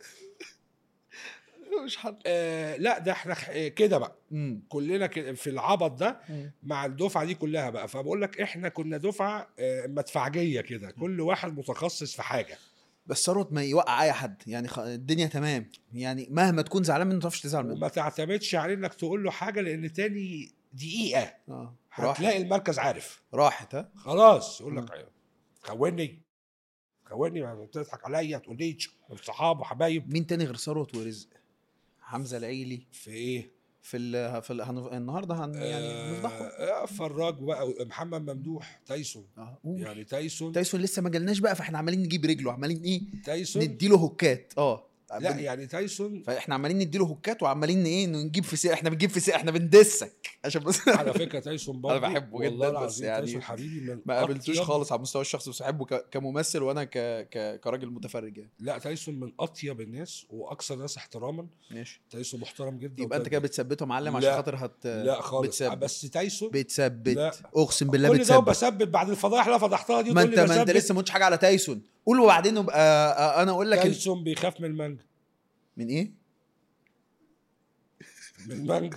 مش حد آه لا ده احنا خ- آه، كده بقى مم. كلنا كده في العبط ده مم. مع الدفعه دي كلها بقى فبقول لك احنا كنا دفعه آه، مدفعجيه كده كل واحد متخصص في حاجه بس ثروت ما يوقع اي حد يعني خ... الدنيا تمام يعني مهما تكون زعلان منه ما تعرفش تزعل منه وما تعتمدش عليه انك تقول له حاجه لان تاني دقيقه اه راحت هتلاقي المركز عارف راحت ها خلاص يقول لك خوني خوني ما بتضحك عليا تقول لي صحاب وحبايب مين تاني غير ثروت ورزق حمزه العيلي في ايه في ال في ال هن... النهارده هن يعني نفضحه آه فراج بقى محمد ممدوح تايسون اه قول. يعني تايسون تايسون لسه ما جالناش بقى فاحنا عمالين نجيب رجله عمالين ايه تايسون نديله هوكات اه لا يعني تايسون فاحنا عمالين نديله هوكات وعمالين ايه نجيب في سي... احنا بنجيب في سي... احنا بندسك عشان بس على فكره تايسون برضه بحبه والله جداً، بس العظيم يعني تايسون حبيبي من ما قابلتوش أطيب- خالص على المستوى الشخصي بس بحبه ك... كممثل وانا ك... ك... كراجل متفرج يعني لا تايسون من اطيب الناس واكثر الناس احتراما ماشي تايسون محترم جدا يبقى انت كده بتثبته معلم عشان لا. خاطر هت لا خالص بتثبت بس تايسون بتثبت لا. اقسم بالله كل ده بتثبت بثبت بعد الفضايح اللي أنا فضحتها دي ما تقول انت لي ما انت بثبت. لسه ما قلتش حاجه على تايسون قول وبعدين نبقى آه، انا اقول لك ال- تايسون بيخاف من المانجا من ايه من المانجا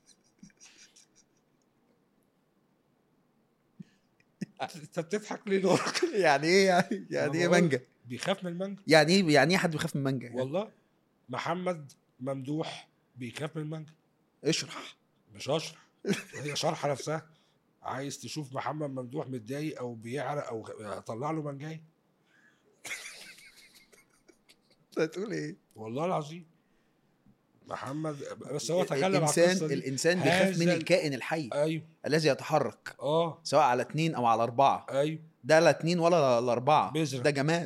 انت بتضحك ليه نورك يعني ايه يعني يعني ايه بقول- مانجا بيخاف من المانجا يعني ايه يعني ايه حد بيخاف من المانجا يعني؟ والله محمد ممدوح بيخاف من المانجا اشرح مش هشرح هي شرحه نفسها عايز تشوف محمد ممدوح متضايق او بيعرق او غ- طلع له منجاي انت هتقول ايه والله العظيم محمد بس هو تكلم على الانسان القصه دي الانسان بيخاف من هذا- الكائن الحي ايوه الذي يتحرك اه سواء على اتنين او على اربعه ايوه ده لا اتنين ولا لا اربعه بذرة. ده جمال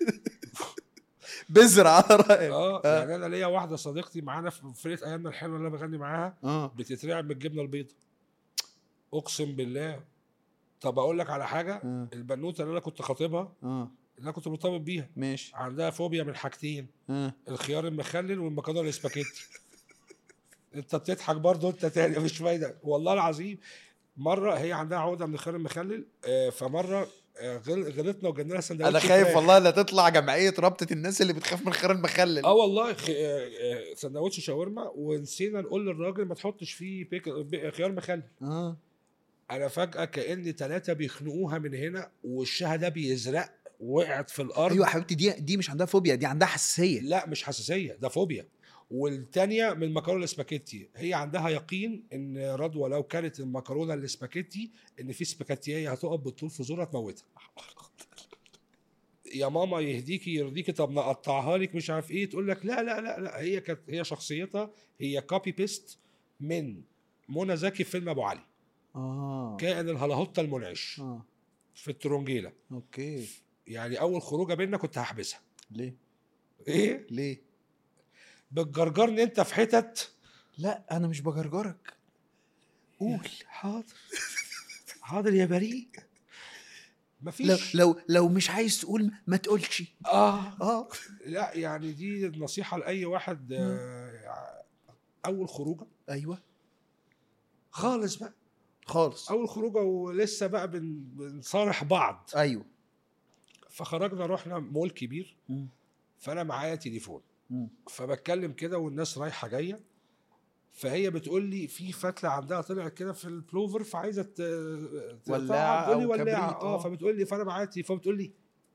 بذرة على رايك اه آه. يعني انا ليا واحده صديقتي معانا في فرقه ايامنا الحلوه اللي انا بغني معاها اه بتترعب من الجبنه البيضاء اقسم بالله طب اقول لك على حاجه اه البنوته اللي انا كنت خاطبها اه اللي انا كنت مرتبط بيها ماشي عندها فوبيا من حاجتين اه الخيار المخلل والمكرونه الاسباجيتي انت بتضحك برضه انت تاني مش فايده والله العظيم مره هي عندها عقده من الخيار المخلل آه، فمره آه، غل- غلطنا وجبنا لها سندوتش انا خايف فراخ. والله لا تطلع جمعيه رابطه الناس اللي بتخاف من الخيار المخلل اه والله خ... آه، آه، سندوتش شاورما ونسينا نقول للراجل ما تحطش فيه بيك... بي- خيار مخلل اه انا فجاه كان ثلاثه بيخنقوها من هنا ووشها ده بيزرق وقعت في الارض ايوه يا حبيبتي دي دي مش عندها فوبيا دي عندها حساسيه لا مش حساسيه ده فوبيا والتانية من المكرونه الاسباجيتي هي عندها يقين ان رضوى لو كانت المكرونه الاسباجيتي ان في سباجيتيه هتقف بالطول في زورها تموتها يا ماما يهديكي يرضيكي طب نقطعها لك مش عارف ايه تقول لك لا لا لا لا هي كانت هي شخصيتها هي كوبي بيست من منى زكي في فيلم ابو علي اه كائن الهلاهوطه المنعش اه في الترونجيله اوكي يعني اول خروجه بينا كنت هحبسها ليه ايه ليه بتجرجرني انت في حتت لا انا مش بجرجرك قول حاضر حاضر يا بريء لو مفيش لو لو مش عايز تقول ما تقولش اه اه لا يعني دي نصيحه لاي واحد آه اول خروجه ايوه خالص بقى خالص اول خروجه ولسه بقى بن بنصارح بعض ايوه فخرجنا رحنا مول كبير مم. فانا معايا تليفون مم. فبتكلم كده والناس رايحه جايه فهي بتقول لي في فتله عندها طلعت كده في البلوفر فعايزه ت- ت- ولاعة بتقول لي أو ولاعه كبريت، اه آه. فبتقول لي فانا معايا تليفون بتقول لي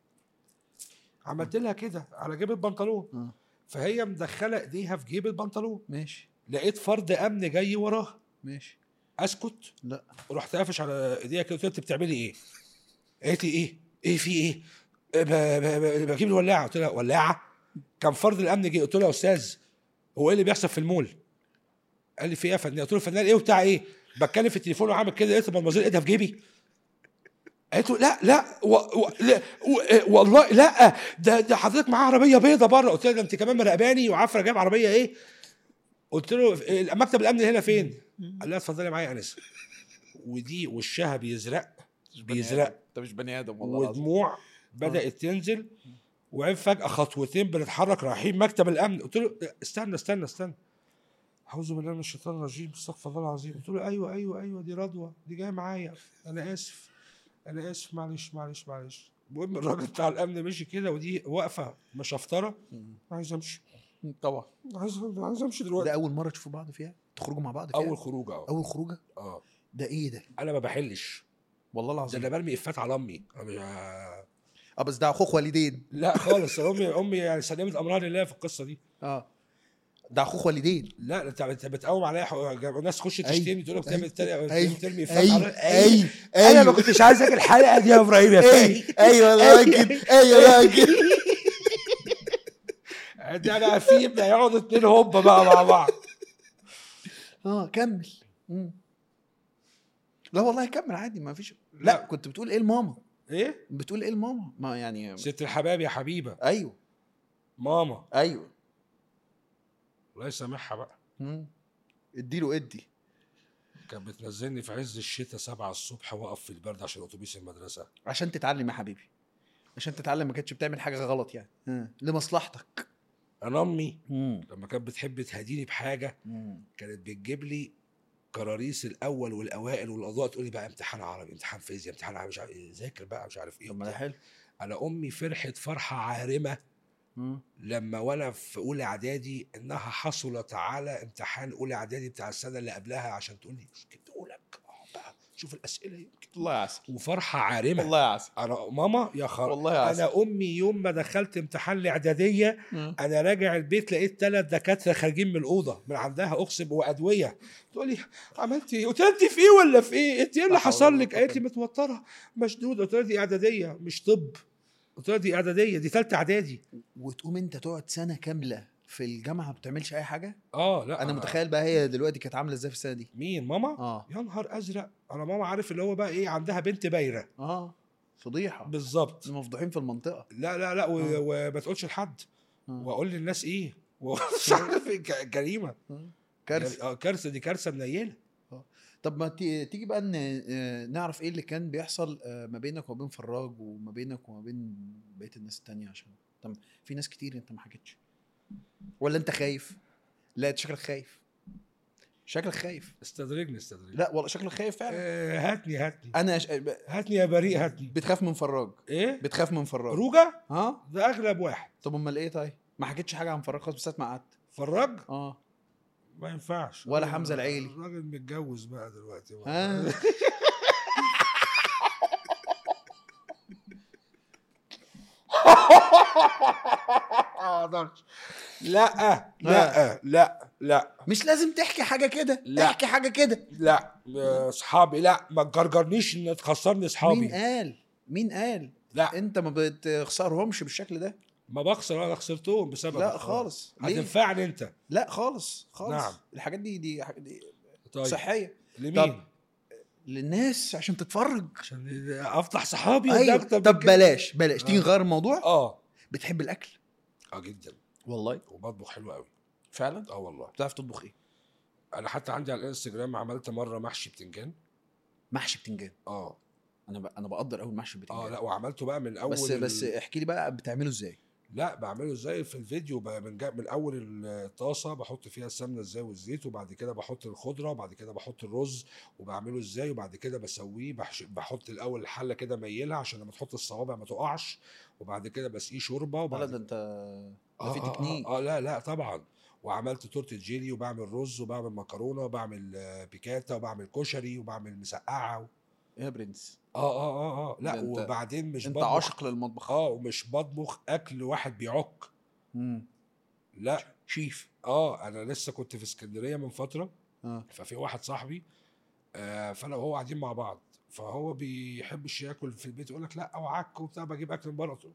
عملت لها كده على جيب البنطلون آه. فهي مدخله ايديها في جيب البنطلون ماشي لقيت فرد امن جاي وراها ماشي اسكت لا رحت قافش على ايديها كده قلت لها انت بتعملي ايه؟ قالت لي ايه؟ ايه في ايه؟ ب- ب- ب- بجيب الولاعه قلت لها ولاعه؟ كان فرد الامن جه قلت له يا استاذ هو ايه اللي بيحصل في المول؟ قال لي في ايه يا فنان؟ قلت له فنان ايه وبتاع ايه؟ بتكلم في التليفون وعامل كده لقيت المنظر ايدها في جيبي قالت له لا لا و و لا و والله لا ده ده حضرتك معاه عربيه بيضه بره قلت لها ده انت كمان مراقباني وعارفه جايب عربيه ايه؟ قلت له إيه، مكتب الامن هنا فين؟ قال لها اتفضلي معايا يا انسه ودي وشها بيزرق بيزرق انت مش بني ادم والله العظيم ودموع بدات تنزل وبعدين فجاه خطوتين بنتحرك رايحين مكتب الامن قلت له استنى استنى استنى اعوذ بالله من الشيطان الرجيم استغفر الله العظيم قلت له ايوه ايوه ايوه دي رضوى دي جايه معايا انا اسف انا اسف معلش معلش معلش المهم الراجل بتاع الامن مشي كده ودي واقفه مشفطره عايز امشي طبعا عايز عايز امشي ده دلوقتي اول مره تشوفوا بعض فيها تخرجوا مع بعض فيها اول خروجه اه اول خروجه اه ده ايه ده انا ما بحلش والله ده العظيم انا برمي افات على امي أنا مش- اه بس ده اخوك والدين لا خالص امي امي يعني سلمت امرها لله في القصه دي اه ده اخوك والدين لا انت انت بتقوم عليا حق- ناس تخش أي. تشتمي تقول لك أي. تعمل تاني أي. ترمي افات ايوه عليا ايوه انا ما كنتش عايز اجي الحلقه دي يا ابراهيم يا فاهم ايوه يا راجل ايوه يا راجل ده انا في يبدا يقعدوا اتنين هوبا بقى مع بعض اه كمل مم. لا والله كمل عادي ما فيش لا, لا. كنت بتقول ايه لماما ايه بتقول ايه لماما ما يعني ست الحباب يا حبيبه ايوه ماما ايوه الله يسامحها بقى مم. اديله ادي كانت بتنزلني في عز الشتاء سبعة الصبح واقف في البرد عشان اتوبيس المدرسه عشان تتعلم يا حبيبي عشان تتعلم ما كانتش بتعمل حاجه غلط يعني ها. لمصلحتك انا امي مم. لما كانت بتحب تهديني بحاجه مم. كانت بتجيب لي كراريس الاول والاوائل والاضواء تقول لي بقى امتحان عربي امتحان فيزياء امتحان عربي مش عارف إيه، ذاكر بقى مش عارف ايه طب ما ده وبتاع. حلو انا امي فرحت فرحه عارمه مم. لما وانا في اولى اعدادي انها حصلت على امتحان اولى اعدادي بتاع السنه اللي قبلها عشان تقول لي جبته لك اقعد بقى شوف الاسئله يمكن الله يعسل وفرحه عارمه الله يعسل انا ماما يا خر والله يعسل انا امي يوم ما دخلت امتحان الاعداديه مم. انا راجع البيت لقيت ثلاث دكاتره خارجين من الاوضه من عندها اقسم وادويه تقول لي عملت ايه؟ قلت لها انت في ايه ولا في ايه؟ انت ايه اللي لا حول حصل ولا لك؟ قوة قالت لي متوتره مشدوده قلت لها دي اعداديه مش طب قلت لها دي اعداديه دي ثالثه اعدادي وتقوم انت تقعد سنه كامله في الجامعه ما بتعملش اي حاجه اه لا انا متخيل بقى هي دلوقتي كانت عامله ازاي في السنه دي مين ماما؟ اه يا نهار ازرق انا ماما عارف اللي هو بقى ايه عندها بنت بايره اه فضيحه بالظبط مفضوحين في المنطقه لا لا لا و- آه. وما تقولش لحد آه. واقول للناس ايه مش عارف إيه، ج- جريمه آه. كارثه اه كارثه دي كارثه منيله طب ما تي- تيجي بقى ن- آه، نعرف ايه اللي كان بيحصل آه، ما بينك وما بين فراج وما بينك وما بين بقيه الناس التانية عشان طب في ناس كتير انت ما حكيتش ولا انت خايف لا انت شكلك خايف شكلك خايف استدرجني استدرجني لا والله شكلك خايف فعلا آه هاتني هاتني انا ش... ب- هاتني يا بريء هاتني بتخاف من فراج ايه بتخاف من فراج روجا ها ده اغلب واحد طب امال ايه طيب ما حكيتش حاجه عن فراج خالص بس ما قعدت فراج اه ما ينفعش ولا الراجل- حمزة العيلي. الراجل متجوز بقى دلوقتي ها لا لا لا لا مش لازم تحكي حاجه كده لا. تحكي حاجه كده لا آه، اصحابي لا ما تجرجرنيش ان تخسرني مين اصحابي قال مين قال لا انت ما بتخسرهمش بالشكل ده ما بخسر انا خسرتهم بسبب لا خالص ليه؟ هتنفعني انت لا خالص خالص نعم. الحاجات دي دي, حاجة دي طيب صحيه لمين طب للناس عشان تتفرج عشان افضح صحابي وده ايوه اكتر من طب كده. بلاش بلاش تيجي آه. نغير الموضوع اه بتحب الاكل اه جدا والله وبطبخ حلو قوي فعلا اه والله بتعرف تطبخ ايه انا حتى عندي على الانستجرام عملت مره محشي بتنجان محشي بتنجان اه انا ب... انا بقدر قوي المحشي بتنجان اه لا وعملته بقى من اول بس ال- بس احكي لي بقى بتعمله ازاي لا بعمله ازاي في الفيديو بقى من جا من اول الطاسه بحط فيها السمنه ازاي والزيت وبعد كده بحط الخضره وبعد كده بحط الرز وبعمله ازاي وبعد كده بسويه بحش بحط الاول الحله كده ميلها عشان لما تحط الصوابع ما تقعش وبعد كده بسقيه شوربه لا وبعد ده انت ده آه في آه تكنيك آه, اه لا لا طبعا وعملت تورته جيلي وبعمل رز وبعمل مكرونه وبعمل آه، بيكاتا وبعمل كشري وبعمل مسقعه و... يا برنس اه اه اه اه لا ده انت- وبعدين مش انت بطبخ عاشق للمطبخ اه ومش بطبخ اكل واحد بيعك مم. لا شيف اه انا لسه كنت في اسكندريه من فتره اه ففي واحد صاحبي آه فانا وهو قاعدين مع بعض فهو بيحبش ياكل في البيت يقول لك لا اوعك وبتاع بجيب اكل من بره قلت له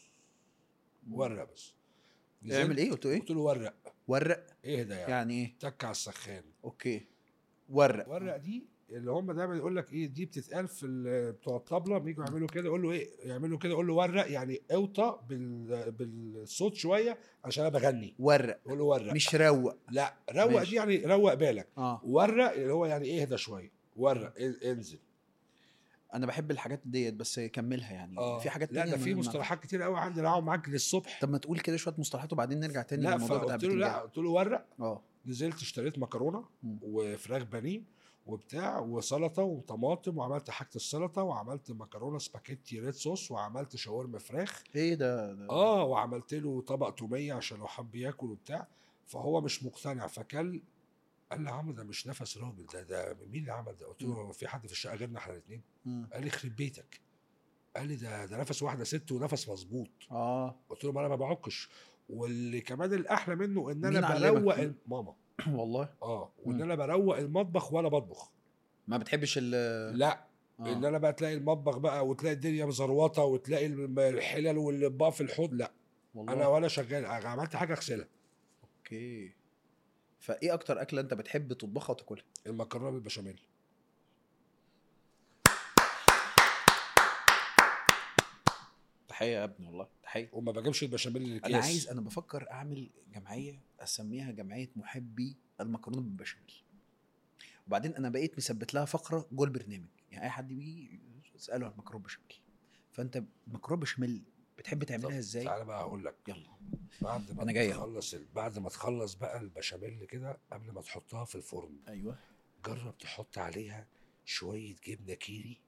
ورق بس نزلت، اعمل ايه قلت له ايه قلت له ورق ورق ايه ده يعني, يعني ايه تك على السخان اوكي ورق ورق دي اللي هم دايما يقول لك ايه دي بتتقال في ال- بتوع الطبله بييجوا يعملوا كده يقول له ايه يعملوا كده يقول له ورق يعني اوطى بال بالصوت شويه عشان انا بغني ورق يقول له ورق مش روق لا روق ماشي. دي يعني روق بالك اه ورق اللي هو يعني اهدى شويه ورق إن- انزل انا بحب الحاجات ديت بس كملها يعني اه في حاجات لا تانية ده في ما- ما- مصطلحات كتير قوي عندي اقعد معاك للصبح طب ما تقول كده شويه مصطلحات وبعدين نرجع تاني لا للموضوع بتاع فقلت له لا البتنجان قلت له ورق اه نزلت اشتريت مكرونه مم. وفراخ بانيه وبتاع وسلطه وطماطم وعملت حاجه السلطه وعملت مكرونه سباكيتي ريد صوص وعملت شاورما فراخ ايه ده, ده اه وعملت له طبق توميه عشان لو حب ياكل وبتاع فهو مش مقتنع فكل قال لي يا عم ده مش نفس راجل ده ده مين اللي عمل ده؟ قلت له هو في حد في الشقه غيرنا احنا الاثنين؟ مم. قال لي يخرب بيتك قال لي ده ده نفس واحده ست ونفس مظبوط اه قلت له ما انا ما بعكش واللي كمان الاحلى منه ان مين انا علمك بروق كده؟ ال- ماما والله اه وان مم. انا بروق المطبخ وانا بطبخ ما بتحبش ال لا آه. ان انا بقى تلاقي المطبخ بقى وتلاقي الدنيا مزروطه وتلاقي الم- الحلل والاطباق في الحوض لا والله انا وانا شغال عملت حاجه اغسلها اوكي فايه اكتر اكله انت بتحب تطبخها وتاكلها المكرونه بالبشاميل تحيه يا ابني والله تحيه وما بجيبش البشاميل الاكياس انا عايز انا بفكر اعمل جمعيه اسميها جمعيه محبي المكرونه بالبشاميل وبعدين انا بقيت مثبت لها فقره جوه البرنامج يعني اي حد بيجي اساله عن المكرونه بالبشاميل فانت المكرونه بالبشاميل بتحب تعملها ازاي تعالى بقى هقول لك يلا بعد ما أنا جاي أهو. تخلص ال- بعد ما تخلص بقى البشاميل كده قبل ما تحطها في الفرن ايوه جرب تحط عليها شويه جبنه كيري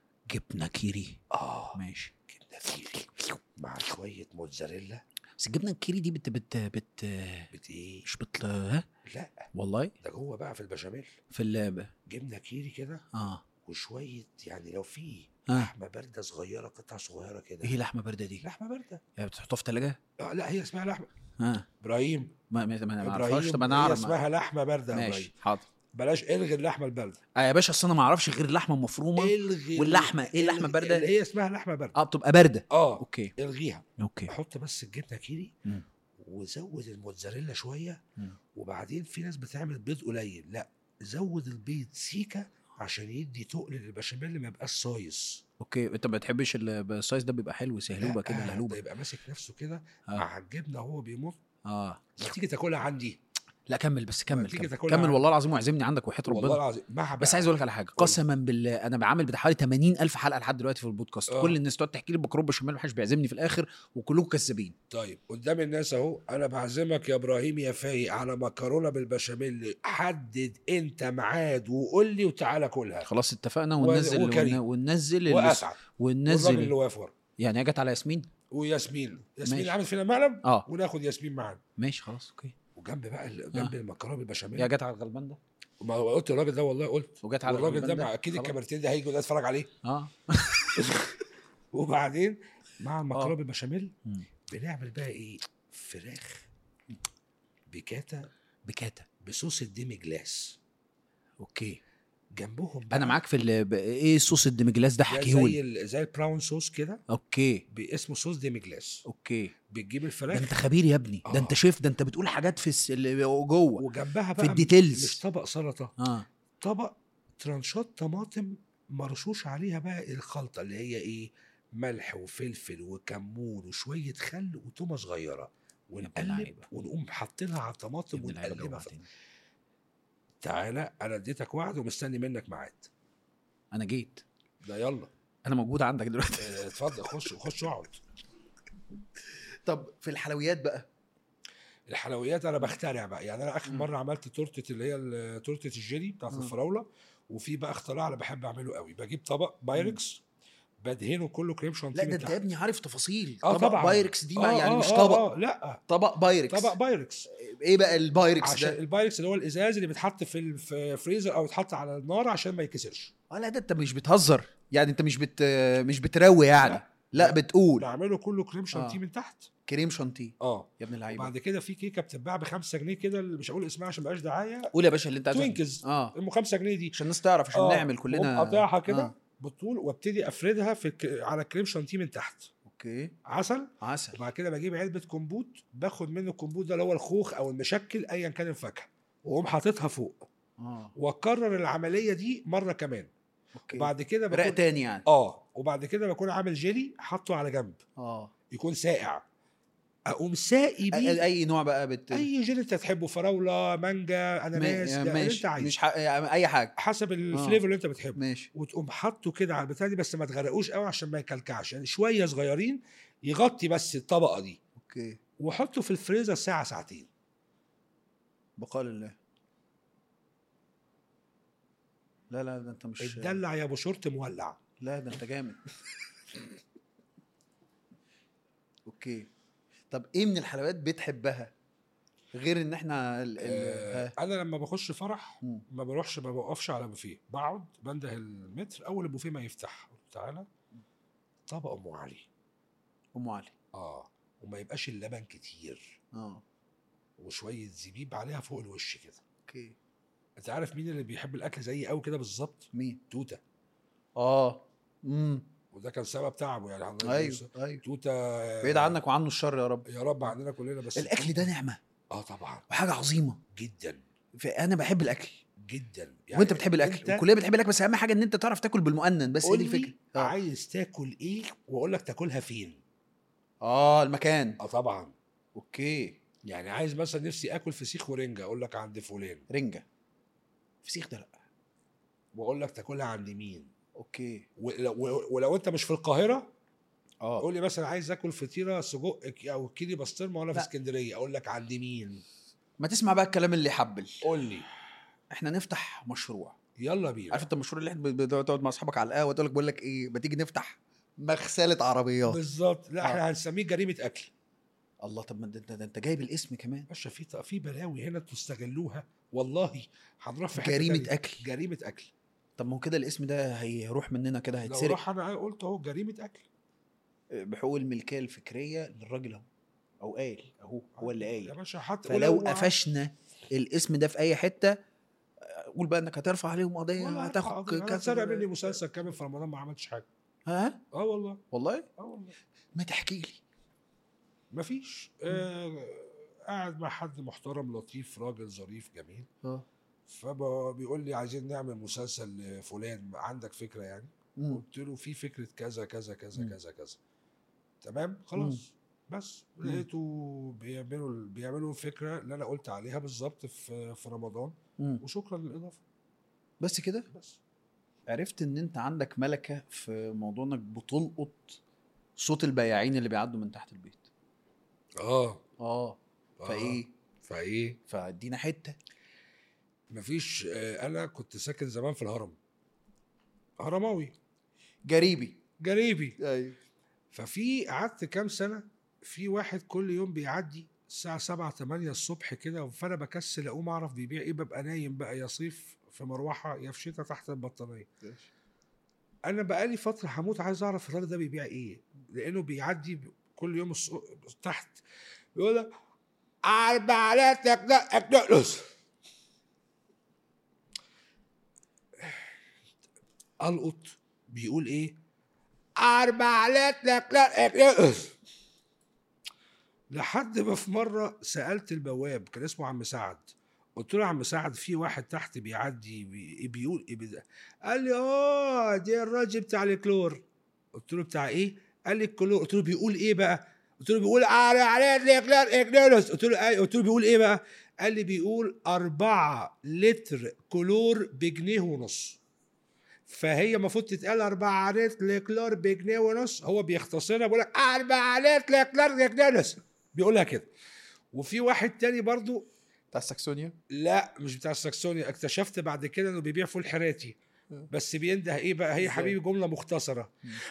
جبنه كيري اه ماشي جبنه كيري مع شويه موتزاريلا بس الجبنه الكيري دي بت بت بت بت ايه مش بت ها لا والله ده جوه بقى في البشاميل في اللعبه جبنه كيري كده اه وشويه يعني لو في ها لحمه بارده صغيره قطع صغيره كده ايه لحمه بارده دي لحمه بارده يعني بتحطها في الثلاجه آه لا هي اسمها لحمه ها ابراهيم ما ما ما ما ابراهيم اعرفهاش طب انا هي اعرف اسمها لحمه بارده يا ابراهيم ماشي حاضر بلاش الغي اللحمه البارده آه يا باشا اصل انا ما اعرفش غير اللحمه المفرومه الغي واللحمة، إيه اللحمة الغي- الباردة؟ اللي هي اسمها لحمه بارده اه بتبقى بارده اه اوكي الغيها اوكي حط بس الجبنه كيري مم. وزود الموتزاريلا شويه مم. وبعدين في ناس بتعمل بيض قليل لا زود البيض سيكه عشان يدي تقل للبشاميل ما يبقاش صايص اوكي انت ما بتحبش ال- السايز ده بيبقى حلو سهلوبه لا، كده ده لهلوبه يبقى ماسك نفسه كده آه. مع الجبنه وهو بيمط اه ما تيجي تاكلها عندي لا كمل بس كمل تيجي كمل, تاكلها كمل عندي. والله العظيم واعزمني عندك وحياه والله ربنا العظيم مع بس بقى- عايز اقول لك على حاجه قسما بالله انا بعمل بتاع حوالي 80 الف حلقه لحد دلوقتي في البودكاست آه. كل الناس تقعد تحكي لي مكروب بشاميل محدش بيعزمني في الاخر وكلكم كذابين طيب قدام الناس اهو انا بعزمك يا ابراهيم يا فايق على مكرونه بالبشاميل حدد انت ميعاد وقول لي وتعالى كلها خلاص اتفقنا و- وننزل وكريم. ون- وننزل ال- واسعد والراجل اللي وننزل واقف ورا يعني هي جت على ياسمين وياسمين ياسمين ماشي. عامل فينا مقلب اه وناخد ياسمين معانا ماشي خلاص اوكي وجنب بقى ال- جنب آه. المكرونه بالبشاميل يا جت على الغلبان ده ما هو قلت الراجل ده والله قلت وجت على والراجل ده الغلبان مع اكيد خلاص. الكاميرتين ده هيجي يتفرج عليه اه وبعدين مع المكرونه آه. بالبشاميل مم. بنعمل بقى ايه فراخ بكاتا بكاتا بصوص الديمي جلاس اوكي جنبهم انا بقى معاك في ال- ب- ايه صوص الدمجلاس ده ده زي حكيهولي ال- زي البراون صوص كده اوكي اسمه صوص ديمي جلاس اوكي بتجيب ده الفراخ انت خبير يا ابني ده انت آه. شيف ده انت بتقول حاجات في الس... اللي جوه وجنبها في بقى الديتيلز. مش طبق سلطه اه طبق ترانشات طماطم مرشوش عليها بقى الخلطه اللي هي ايه ملح وفلفل وكمون وشويه خل وتومه صغيره ونقلب اللعيبة. ونقوم حاطينها على يا الطماطم ابن اللعيبه ونقلبها في- جوعتني تعالى انا اديتك وعد ومستني منك ميعاد انا جيت ده يلا انا موجود عندك دلوقتي اه، اتفضل خش خش اقعد طب في الحلويات بقى الحلويات انا بخترع بقى يعني انا اخر مم. مره عملت تورته اللي هي ال- تورته الجيلي بتاعت مم. الفراوله وفي بقى اختراع انا بحب اعمله قوي بجيب طبق بايركس بدهنه كله كريم شانتيه لا ده من انت تحت. يا ابني عارف تفاصيل اه طبق طبعا بايركس دي ما آه، يعني آه، مش آه، طبق آه لا طبق بايركس طبق بايركس ايه بقى البايركس عشان ده البايركس اللي هو الازاز اللي بيتحط في الفريزر او يتحط على النار عشان ما يتكسرش اه لا ده انت مش بتهزر يعني انت مش بت مش بتروي يعني لا. لا, لا. بتقول بعمله كله كريم شانتيه آه. من تحت كريم شانتيه اه يا ابن اللعيبه وبعد كده في كيكه بتتباع ب 5 جنيه كده اللي مش هقول اسمها عشان ما بقاش دعايه قول يا باشا اللي انت عايزه توينكز اه ام 5 جنيه دي عشان الناس تعرف عشان آه، نعمل كلنا وأقوم قاطعها كده آه. بالطول وابتدي افردها في الك... على كريم شانتيه من تحت اوكي عسل عسل وبعد كده بجيب علبه كمبوت باخد منه الكمبوت ده اللي هو الخوخ او المشكل ايا كان الفاكهه واقوم حاططها فوق اه واكرر العمليه دي مره كمان اوكي وبعد كده رق بكون تاني يعني اه وبعد كده بكون عامل جيلي حاطه على جنب اه يكون ساقع اقوم ساقي بيه اي أي نوع بقى بت اي جيلي انت تحبه فراوله مانجا اناناس ما- اللي ماشي انت عايزه مش ح... يعني اي حاجه حسب الفليفر اللي انت بتحبه ماشي وتقوم حاطه كده على البتاع دي بس ما تغرقوش قوي عشان ما يكلكعش يعني شويه صغيرين يغطي بس الطبقه دي اوكي وحطه في الفريزر ساعه ساعتين بقال الله لا لا ده انت مش اتدلع يا ابو شورت مولع لا ده انت جامد اوكي طب ايه من الحلويات بتحبها غير ان احنا ال... ال... آه ها. انا لما بخش فرح مم. ما بروحش ما بوقفش على بوفيه بقعد بنده المتر اول البوفيه ما يفتح تعالى طبق ام علي ام علي اه وما يبقاش اللبن كتير اه وشويه زبيب عليها فوق الوش كده اوكي انت عارف مين اللي بيحب الاكل زيي قوي كده بالظبط مين توته اه امم وده كان سبب تعبه يعني حضرتك ايوه بص، ايوه توته بعيد عنك وعنه الشر يا رب يا رب عننا كلنا بس الاكل ده نعمه اه طبعا وحاجه عظيمه جدا فانا بحب الاكل جدا يعني وانت بتحب الاكل أنت والكليه بتحب الاكل بس اهم حاجه ان انت تعرف تاكل بالمؤنن بس هي قول دي لي الفكره اه, عايز تاكل ايه واقول لك تاكلها فين آه المكان اه طبعا اوكي يعني عايز مثلا نفسي اكل فسيخ ورنجه اقول لك عند فلان رنجه فسيخ ده لا واقول لك تاكلها عند مين اوكي ولو, ولو انت مش في القاهره اه قول لي مثلا عايز اكل فطيره سجق او كيلي بسطرمه وانا في لا. اسكندريه اقول لك عند مين ما تسمع بقى الكلام اللي يحبل قول لي احنا نفتح مشروع يلا بينا عارف انت المشروع اللي احنا بتقعد مع اصحابك على القهوه تقول لك بقول لك ايه ما تيجي نفتح مغسله عربيات بالظبط لا آه. احنا هنسميه جريمه اكل الله طب ما ده انت ده انت جايب الاسم كمان باشا في في بلاوي هنا تستغلوها والله هنروح في حته جريمه تانية. اكل جريمه اكل طب ما هو كده الاسم ده هيروح مننا كده لو هيتسرق راح انا قلت اهو جريمه اكل بحقوق الملكيه الفكريه للراجل اهو او قايل اهو هو اللي يا قايل باشا حتى فلو ولو- قفشنا الاسم ده في اي حته قول بقى انك هترفع عليهم قضيه والله هتاخد العظيم، أنا كذا اتسرق مني مسلسل كامل في رمضان ما عملتش حاجه ها اه والله والله اه والله ما تحكي لي مفيش آه قاعد مع حد محترم لطيف راجل ظريف جميل اه فبيقول لي عايزين نعمل مسلسل لفلان عندك فكره يعني مم. قلت له في فكره كذا كذا كذا مم. كذا كذا تمام خلاص بس لقيته بيعملوا بيعملوا الفكره اللي انا قلت عليها بالظبط في في رمضان مم. وشكرا للاضافه بس كده بس عرفت ان انت عندك ملكه في موضوع انك بتلقط صوت البياعين اللي بيعدوا من تحت البيت اه اه فايه فايه فادينا حته مفيش آه انا كنت ساكن زمان في الهرم هرماوي جريبي جريبي ايوه ففي قعدت كام سنه في واحد كل يوم بيعدي الساعة 7 8 الصبح كده فأنا بكسل أقوم أعرف بيبيع إيه ببقى نايم بقى يا صيف في مروحة يا في شتاء تحت البطانية أنا بقالي فترة هموت عايز أعرف الراجل ده بيبيع إيه لأنه بيعدي كل يوم الص- تحت يقول لك أربع لتك دقلس ألقط بيقول إيه أربع لتك دقلس لحد ما في مره سالت البواب كان اسمه عم سعد قلت له يا عم سعد في واحد تحت بيعدي بي بيقول ايه ده قال لي اه دي الراجل بتاع الكلور قلت له بتاع ايه قال لي الكلور قلت له بيقول ايه بقى قلت له بيقول على على الكلور اكلورس قلت له ايه قلت له بيقول ايه بقى قال لي بيقول أربعة لتر كلور بجنيه ونص فهي المفروض تتقال 4 لتر كلور بجنيه ونص هو بيختصرها بيقول لك 4 لتر كلور بجنيه ونص بيقولها كده وفي واحد تاني برضو بتاع الساكسونيا لا مش بتاع الساكسونيا اكتشفت بعد كده انه بيبيع فول حراتي بس بينده ايه بقى هي إزاي؟ حبيبي جمله مختصره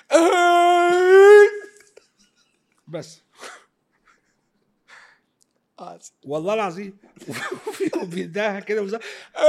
بس والله العظيم بيندهها كده وزي-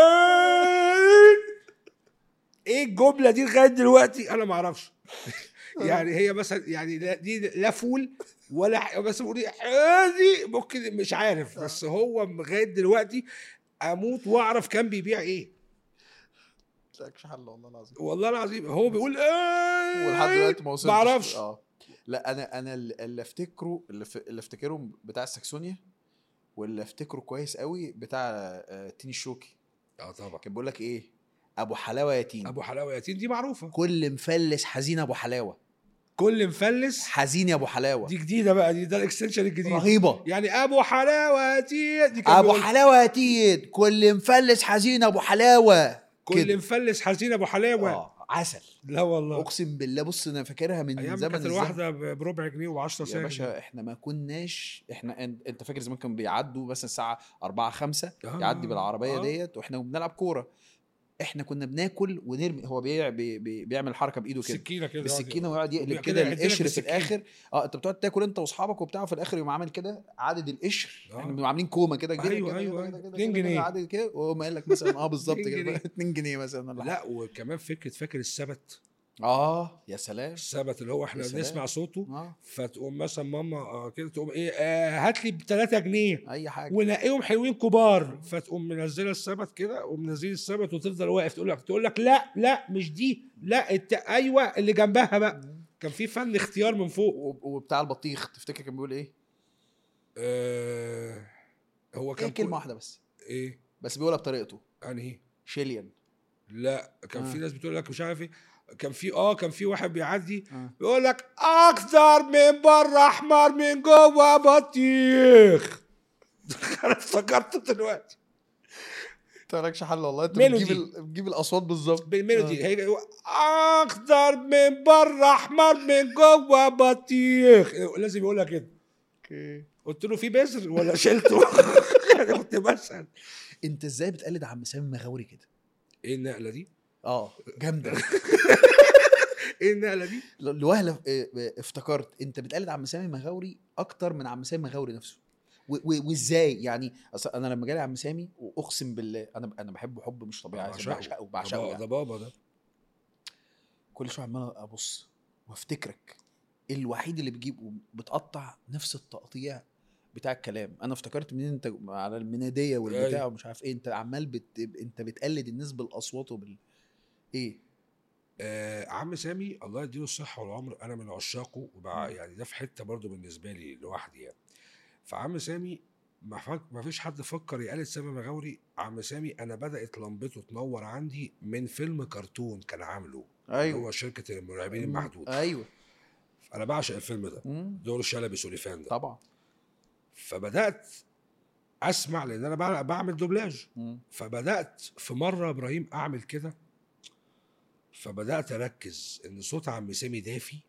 ايه الجمله دي لغايه دلوقتي انا ما اعرفش يعني هي مثلا يعني لا دي لا فول ولا ح- بس بقول إيه، هذه ممكن مش عارف بس هو لغايه دلوقتي اموت واعرف كان بيبيع ايه مش حل والله العظيم والله العظيم هو بيقول ايه ولحد دلوقتي ما وصلتش ما اعرفش اه لا انا انا اللي افتكره اللي, ف... اللي افتكره بتاع الساكسونيا واللي افتكره كويس قوي بتاع آه، تيني الشوكي اه طبعا كان بيقول لك ايه ابو حلاوه يتيم ابو حلاوه يتيم دي معروفه كل مفلس حزين ابو حلاوه كل مفلس حزين يا ابو حلاوه دي جديده بقى دي ده الاكستنشن الجديد رهيبه يعني ابو حلاوه يتيم دي كان ابو بيقول حلاوه يتيد كل مفلس حزين ابو حلاوه كل كده. مفلس حزين ابو حلاوه اه عسل لا والله اقسم بالله بص انا فاكرها من ايام زمن كانت الزمن. الواحده ب- بربع جنيه و10 يا سنت باشا احنا ما كناش احنا أن- انت فاكر زمان كانوا بيعدوا مثلا الساعه 4 5 آه، يعدي بالعربيه آه. ديت واحنا بنلعب كوره احنا كنا بناكل ونرمي هو بيع بي بي بيعمل حركه بايده كده سكينه كده بالسكينه ويقعد يقلب وبيبقى كده كده يعدلك القشر في بالسكينة. الاخر اه انت بتقعد تاكل انت واصحابك وبتاع في الاخر يقوم عامل كده عدد القشر آه. احنا بنبقى عاملين كومه كده كبيره أيوة، كده أيوة، كده أيوة. كده اتنين كده جنيه. عدد كده وهو قال لك مثلا اه بالظبط اتنين كده جنيه. 2 جنيه مثلا ولا حاجه لا وكمان فكره فاكر السبت اه يا سلام السبت اللي هو احنا يا سلام. بنسمع صوته اه فتقوم مثلا ماما آه كده تقوم ايه آه هات لي ب 3 جنيه اي حاجه ونقيهم حلوين كبار فتقوم منزله السبت كده ومنزل السبت وتفضل واقف تقول لك تقول لك لا لا مش دي لا الت... ايوه اللي جنبها بقى كان في فن اختيار من فوق وب- وبتاع البطيخ تفتكر كان بيقول ايه؟ آه هو هو ايه كان كلمه كل- واحده بس ايه بس بيقولها بطريقته انهي شيليان لا كان آه. في ناس بتقول لك مش عارف ايه كان في اه كان في واحد بيعدي آه. بيقول لك اكتر من بره احمر من جوه بطيخ انا افتكرته دلوقتي انت مالكش حل والله انت ميلودي. بتجيب ال... بتجيب الاصوات بالظبط بالميلودي هي اكتر من بره احمر من جوه بطيخ لازم يقولها كده اوكي قلت له في بذر ولا شلته انا كنت بسال انت ازاي بتقلد عم سامي مغاوري كده ايه النقله دي؟ اه جامده ايه النقله دي؟ ل- لوهله اه، اه، افتكرت انت بتقلد عم سامي مغاوري اكتر من عم سامي مغاوري نفسه و- و- وازاي يعني اصل انا لما جالي عم سامي واقسم بالله انا انا بحبه حب مش طبيعي بعشقه. بعشقه بعشقه ده يعني. بابا ده كل شويه عمال ابص وافتكرك الوحيد اللي بيجيب بتقطع نفس التقطيع بتاع الكلام انا افتكرت منين انت على المناديه والبتاع أيوة. ومش عارف ايه انت عمال بت... انت بتقلد الناس بالاصوات وبال ايه آه عم سامي الله يديله الصحه والعمر انا من عشاقه وبع... مم. يعني ده في حته برضه بالنسبه لي لوحدي يعني فعم سامي ما, فك... ما فيش حد فكر يقلد سامي مغاوري عم سامي انا بدات لمبته تنور عندي من فيلم كرتون كان عامله اللي هو شركه المرعبين المحدود ايوه انا بعشق الفيلم ده مم. دور شلبي سوليفان ده طبعا فبدات اسمع لان انا بع- بعمل دوبلاج مم. فبدات في مره ابراهيم اعمل كده فبدات اركز ان صوت عم سامي دافي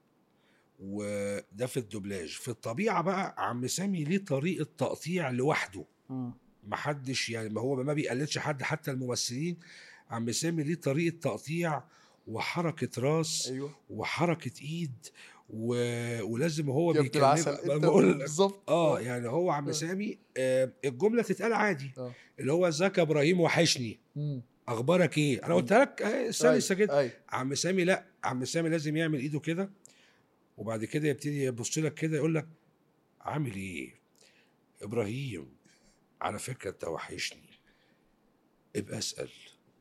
وده في الدوبلاج في الطبيعه بقى عم سامي ليه طريقه تقطيع لوحده مم. محدش يعني ما هو ما بيقلدش حد حتى الممثلين عم سامي ليه طريقه تقطيع وحركه راس ايوه وحركه ايد و... ولازم هو يا ابن بيكلم العسل ما انت بقول لك. بالظبط اه يعني هو عم آه. سامي آه الجمله تتقال عادي آه. اللي هو ازيك يا ابراهيم وحشني مم. اخبارك ايه انا قلت لك آه، سلسه أيوة، كده ايوه عم سامي لا عم سامي لازم يعمل ايده كده وبعد كده يبتدي يبص لك كده يقول لك عامل ايه ابراهيم على فكره انت وحشني ابقى اسال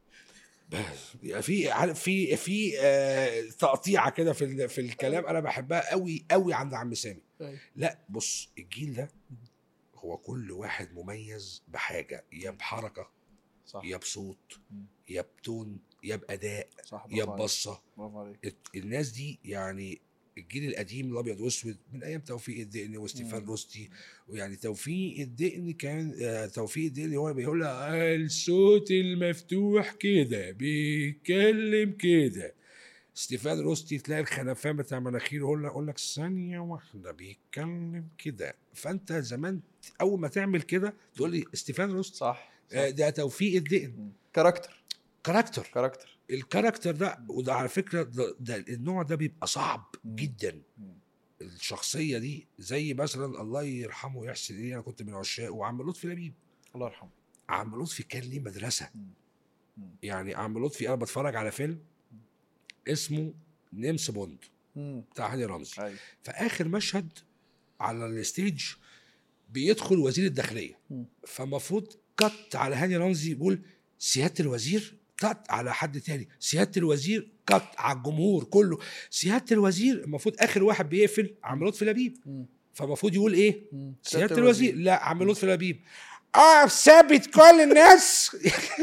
بس يعني في عارف في في آه تقطيعه كده في ال- في الكلام انا بحبها قوي قوي عند عم سامي أيوة. لا بص الجيل ده هو كل واحد مميز بحاجه يا بحركه صح يا بصوت مم. يا بتون يا باداء صح يا برافو عليك. ببصه برافو عليك الت- الناس دي يعني الجيل القديم الابيض واسود من ايام توفيق الدقن واستيفان مم. روستي ويعني توفيق الدقن كان آه، توفيق الدقن هو بيقول لك الصوت المفتوح كده بيتكلم كده ستيفان روستي تلاقي الخنفان بتاع مناخيره يقول لك يقول لك ثانيه واحده بيتكلم كده فانت زمان اول ما تعمل كده تقول لي ستيفان روستي صح, صح. آه، ده توفيق الدقن مم. كاركتر كاركتر كاركتر الكاركتر ده وده على فكره ده, ده النوع ده بيبقى صعب مم. جدا مم. الشخصيه دي زي مثلا الله يرحمه ويحسن اليه انا كنت من عشاقه وعم لطفي لبيب الله يرحمه عم لطفي كان ليه مدرسه مم. مم. يعني عم لطفي انا بتفرج على فيلم اسمه نمس بوند مم. بتاع هاني رمزي ايوه فاخر مشهد على الستيج بيدخل وزير الداخليه مم. فالمفروض كت على هاني رمزي يقول سياده الوزير كت على حد تاني سياده الوزير كت على الجمهور كله سياده الوزير المفروض اخر واحد بيقفل عم لطفي لبيب مم. فالمفروض يقول ايه مم. سياده الوزير لا عم لطفي لبيب اقف ثابت كل الناس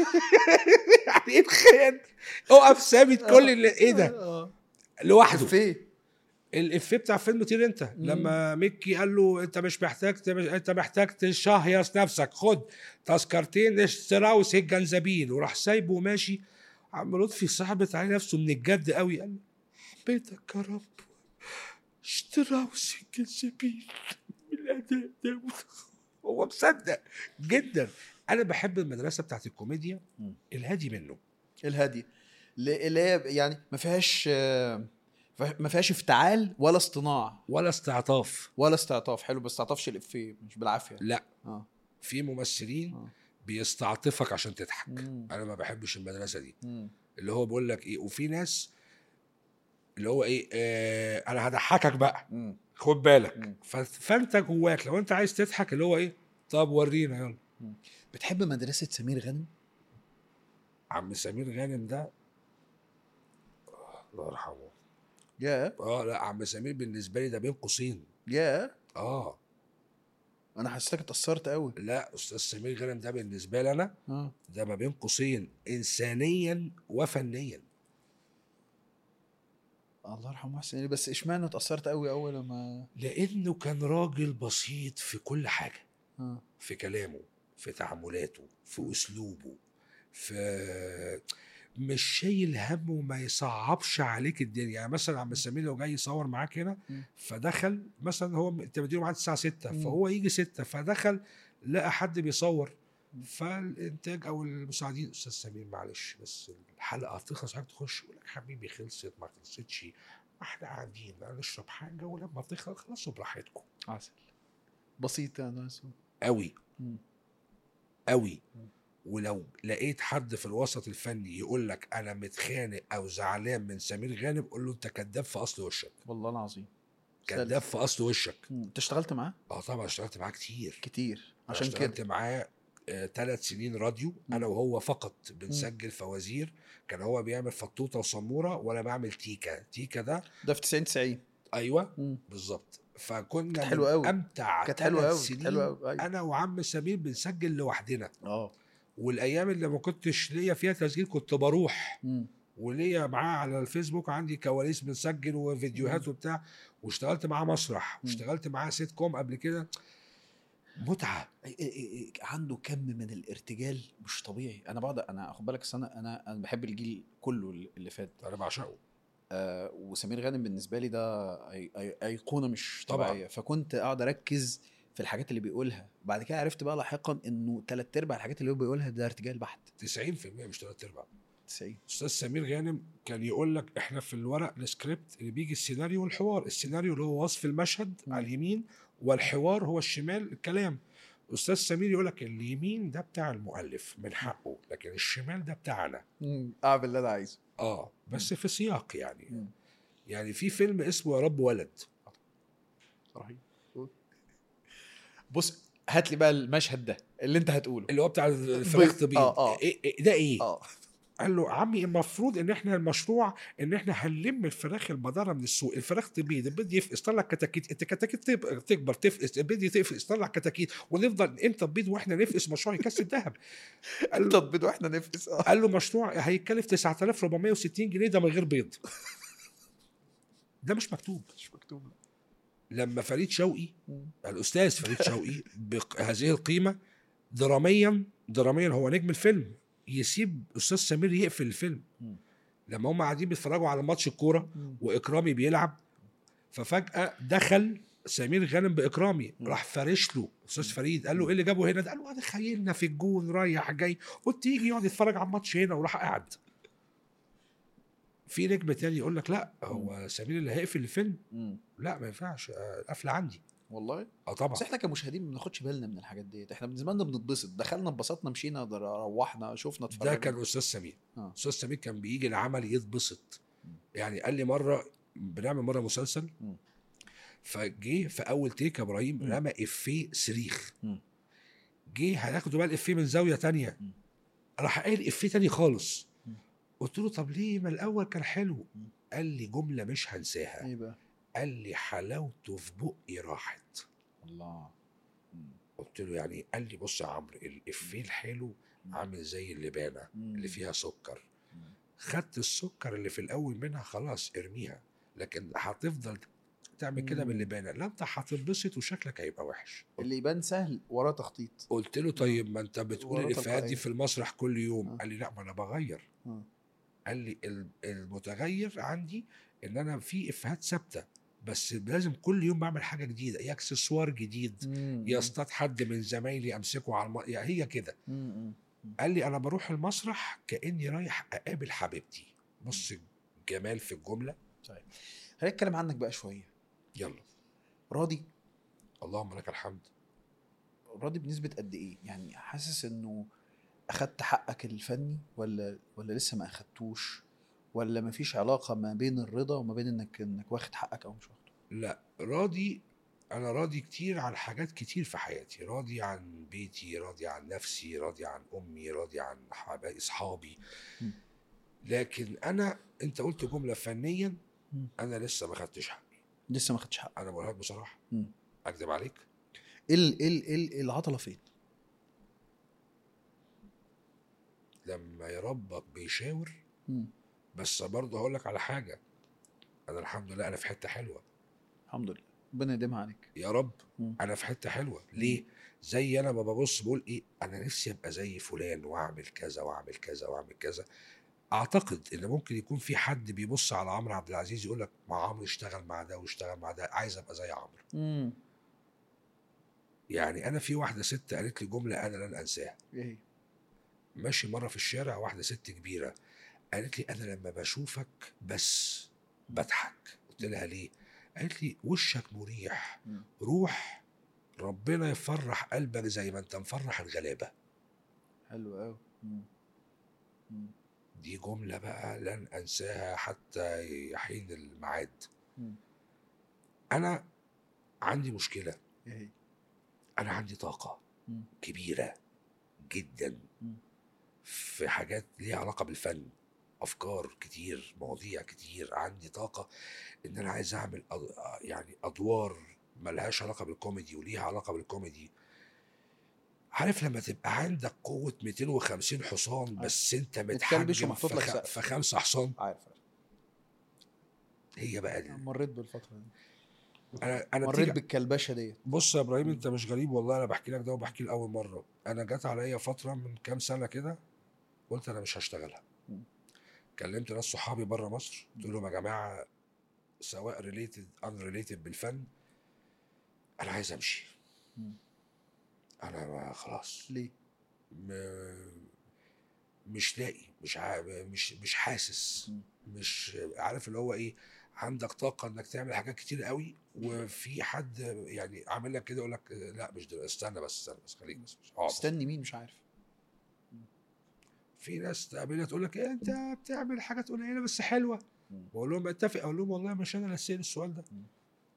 يعني ايه تخيل اقف ثابت كل اللي ايه ده آه. لوحده فين الافيه بتاع فيلم طير انت لما ميكي قال له انت مش محتاج انت محتاج تشهيص نفسك خد تذكرتين اشتراوس الجنزبيل وراح سايبه وماشي عم لطفي صاحبت عليه نفسه من الجد قوي قال له حبيتك يا رب اشتراوس الجنزبيل بالاداء ده هو مصدق جدا انا بحب المدرسه بتاعت الكوميديا مم. الهادي منه الهادي ل- اللي هي يعني ما فيهاش آه، ف- ما فيهاش افتعال ولا اصطناع ولا استعطاف ولا استعطاف حلو بس استعطافش الافيه مش بالعافيه لا اه في ممثلين آه. بيستعطفك عشان تضحك مم. انا ما بحبش المدرسه دي مم. اللي هو بيقول لك ايه وفي ناس اللي هو ايه آه انا هضحكك بقى مم. خد بالك مم. ف- فانت جواك لو انت عايز تضحك اللي هو ايه طب ورينا يلا بتحب مدرسه سمير غانم عم سمير غانم ده آه، الله يرحمه يا اه لا عم سمير بالنسبه لي ده بين قوسين يا اه انا حسيتك اتاثرت قوي لا استاذ سمير غانم ده بالنسبه لي انا اه ده ما بين قوسين انسانيا وفنيا الله يرحمه محسن بس اشمعنى اتاثرت قوي اول لما لانه كان راجل بسيط في كل حاجه اه في كلامه في تعاملاته في اسلوبه في مش شايل هم وما يصعبش عليك الدنيا يعني مثلا عم سمير لو جاي يصور معاك هنا مم. فدخل مثلا هو انت مديله ميعاد الساعه 6 مم. فهو يجي 6 فدخل لقى حد بيصور فالانتاج او المساعدين استاذ سمير معلش بس الحلقه هتخلص حضرتك تخش يقول لك حبيبي خلصت ما خلصتش ما احنا قاعدين نشرب حاجه ولما تخلص خلصوا براحتكم عسل بسيط يا ناس قوي مم. قوي مم. ولو لقيت حد في الوسط الفني يقول لك انا متخانق او زعلان من سمير غانم قول له انت كذاب في اصل وشك والله العظيم كذاب في اصل وشك مم. انت اشتغلت معاه اه طبعا اشتغلت معاه كتير كتير عشان اشتغلت كده معاه ثلاث سنين راديو مم. انا وهو فقط بنسجل فوازير كان هو بيعمل فطوطه وسموره وانا بعمل تيكا تيكا ده ده في 90 90 ايوه مم. بالظبط فكنا كانت حلوة من أوي. امتع كانت حلوه ثلاث قوي سنين حلوه قوي أيوة. انا وعم سمير بنسجل لوحدنا اه والايام اللي ما كنتش ليا فيها تسجيل كنت بروح مم. وليا معاه على الفيسبوك عندي كواليس بنسجل وفيديوهات وبتاع واشتغلت معاه مسرح مم. واشتغلت معاه سيت كوم قبل كده متعه إيه- إيه- إيه- عنده كم من الارتجال مش طبيعي انا بقعد انا خد بالك أصل انا انا انا بحب الجيل كله اللي فات انا بعشقه آه وسمير غانم بالنسبه لي ده أي أي ايقونه مش طبعاً. طبيعيه فكنت اقعد اركز في الحاجات اللي بيقولها بعد كده عرفت بقى لاحقا انه ثلاث ارباع الحاجات اللي هو بيقولها ده ارتجال بحت 90% مش ثلاث ارباع 90 استاذ سمير غانم كان يقول لك احنا في الورق السكريبت اللي بيجي السيناريو والحوار السيناريو اللي هو وصف المشهد مم. على اليمين والحوار هو الشمال الكلام استاذ سمير يقول لك اليمين ده بتاع المؤلف من حقه لكن الشمال ده بتاعنا اعمل اللي انا عايزه اه بس في سياق يعني مم. يعني في فيلم اسمه يا رب ولد رهيب بص هات لي بقى المشهد ده اللي انت هتقوله اللي هو بتاع الفراخ بيض. تبيض آه، آه. إيه إيه ده ايه اه قال له عمي المفروض ان احنا المشروع ان احنا هنلم الفراخ المضاره من السوق الفراخ تبيض البيض يفقس طلع كتاكيت الكتاكيت تب- تكبر تفقس البيض يتفقس طلع كتاكيت ونفضل امتى تبيض واحنا نفقس مشروع يكسب ذهب قال له تطبيض واحنا نفقس اه قال له مشروع هيكلف 9460 جنيه ده من غير بيض ده مش مكتوب مش مكتوب لما فريد شوقي مم. الاستاذ فريد شوقي بهذه القيمه دراميا دراميا هو نجم الفيلم يسيب استاذ سمير يقفل الفيلم مم. لما هم قاعدين بيتفرجوا على ماتش الكوره مم. واكرامي بيلعب ففجاه دخل سمير غانم باكرامي مم. راح فارش له استاذ فريد قال له ايه اللي جابه هنا ده قال له انا خيلنا في الجون رايح جاي قلت يجي يقعد يتفرج على الماتش هنا وراح قاعد في نجم تاني يقول لك لا هو سمير اللي هيقفل الفيلم مم. لا ما ينفعش آه، القفله عندي والله اه طبعا بس احنا كمشاهدين ما بناخدش بالنا من الحاجات ديت احنا بالنسبه لنا بنتبسط دخلنا انبسطنا مشينا در- روحنا شفنا اتفرجنا ده كان استاذ سمير آه. استاذ سمير كان بيجي العمل يتبسط مم. يعني قال لي مره بنعمل مره مسلسل مم. فجه في اول تيك يا ابراهيم مم. رمى افيه صريخ مم. جه هناخده بقى الافيه من زاويه تانية مم. راح قايل افيه تاني خالص مم. قلت له طب ليه ما الاول كان حلو مم. قال لي جمله مش هنساها ايه بقى قال لي حلاوته في بقي راحت الله مم. قلت له يعني قال لي بص يا عمرو الافيه الحلو عامل زي اللبانه مم. اللي فيها سكر مم. خدت السكر اللي في الاول منها خلاص ارميها لكن هتفضل تعمل كده مم. باللبانه لا انت هتنبسط وشكلك هيبقى وحش اللي يبان سهل وراه تخطيط قلت له طيب ما انت بتقول ورا الافيهات تلقائية. دي في المسرح كل يوم آه. قال لي لا ما انا بغير آه. قال لي ال- المتغير عندي ان انا في افيهات ثابته بس لازم كل يوم بعمل حاجه جديده يا اكسسوار جديد مم. يصطاد حد من زمايلي امسكه على الم... يعني هي كده مم. مم. قال لي انا بروح المسرح كاني رايح اقابل حبيبتي بص الجمال في الجمله خلينا نتكلم عنك بقى شويه يلا راضي اللهم لك الحمد راضي بنسبه قد ايه يعني حاسس انه اخدت حقك الفني ولا ولا لسه ما اخدتوش ولا ما فيش علاقه ما بين الرضا وما بين انك انك واخد حقك او مش واخده لا راضي انا راضي كتير عن حاجات كتير في حياتي راضي عن بيتي راضي عن نفسي راضي عن امي راضي عن حبايبي اصحابي م. لكن انا انت قلت جمله فنيا م. انا لسه ما خدتش حقي لسه ما خدتش حقك انا بقولها لك بصراحه م. اكذب عليك ايه ال- ايه ال- ايه ال- العضله فين لما يربك بيشاور مم. بس برضه هقول لك على حاجه انا الحمد لله انا في حته حلوه الحمد لله ربنا يديمها عليك يا رب مم. انا في حته حلوه ليه زي انا ما ببص بقول ايه انا نفسي ابقى زي فلان واعمل كذا واعمل كذا واعمل كذا اعتقد ان ممكن يكون في حد بيبص على عمرو عبد العزيز يقول لك ما عمرو اشتغل مع ده واشتغل مع ده عايز ابقى زي عمرو مم. يعني انا في واحده ست قالت لي جمله انا لن انساها ايه هي؟ ماشي مره في الشارع واحده ست كبيره قالت لي انا لما بشوفك بس بضحك قلت لها ليه قالت لي وشك مريح مم. روح ربنا يفرح قلبك زي ما انت مفرح الغلابه حلو قوي دي جمله بقى لن انساها حتى يحين الميعاد انا عندي مشكله ايه هي؟ انا عندي طاقه مم. كبيره جدا مم. في حاجات ليها علاقه بالفن افكار كتير مواضيع كتير عندي طاقه ان انا عايز اعمل أد- يعني ادوار ملهاش علاقه بالكوميدي وليها علاقه بالكوميدي عارف لما تبقى عندك قوة 250 حصان بس انت متكلبش متحجم ومحطوط في, لك خ... سقف. في خمسة حصان عارف هي بقى ال... مريت بالفتره دي انا انا مريت بتيجي... بالكلبشه ديت بص يا ابراهيم انت مش غريب والله انا بحكي لك ده وبحكي لاول مره انا جت عليا فتره من كام سنه كده قلت انا مش هشتغلها مم. كلمت ناس صحابي بره مصر قلت لهم يا جماعه سواء ريليتد ان ريليتد بالفن انا عايز امشي مم. انا ما خلاص ليه؟ م... مش لاقي مش ع... مش مش حاسس مم. مش عارف اللي هو ايه عندك طاقه انك تعمل حاجات كتير قوي وفي حد يعني عامل لك كده يقول لك لا مش دلوقتي استنى بس استنى بس خليك بس بس اقعد بس. استني مين مش عارف في ناس تقابلها تقول لك إيه انت بتعمل حاجات قليله بس حلوه مم. بقول لهم اتفق اقول لهم والله مش انا اللي اسال السؤال ده مم.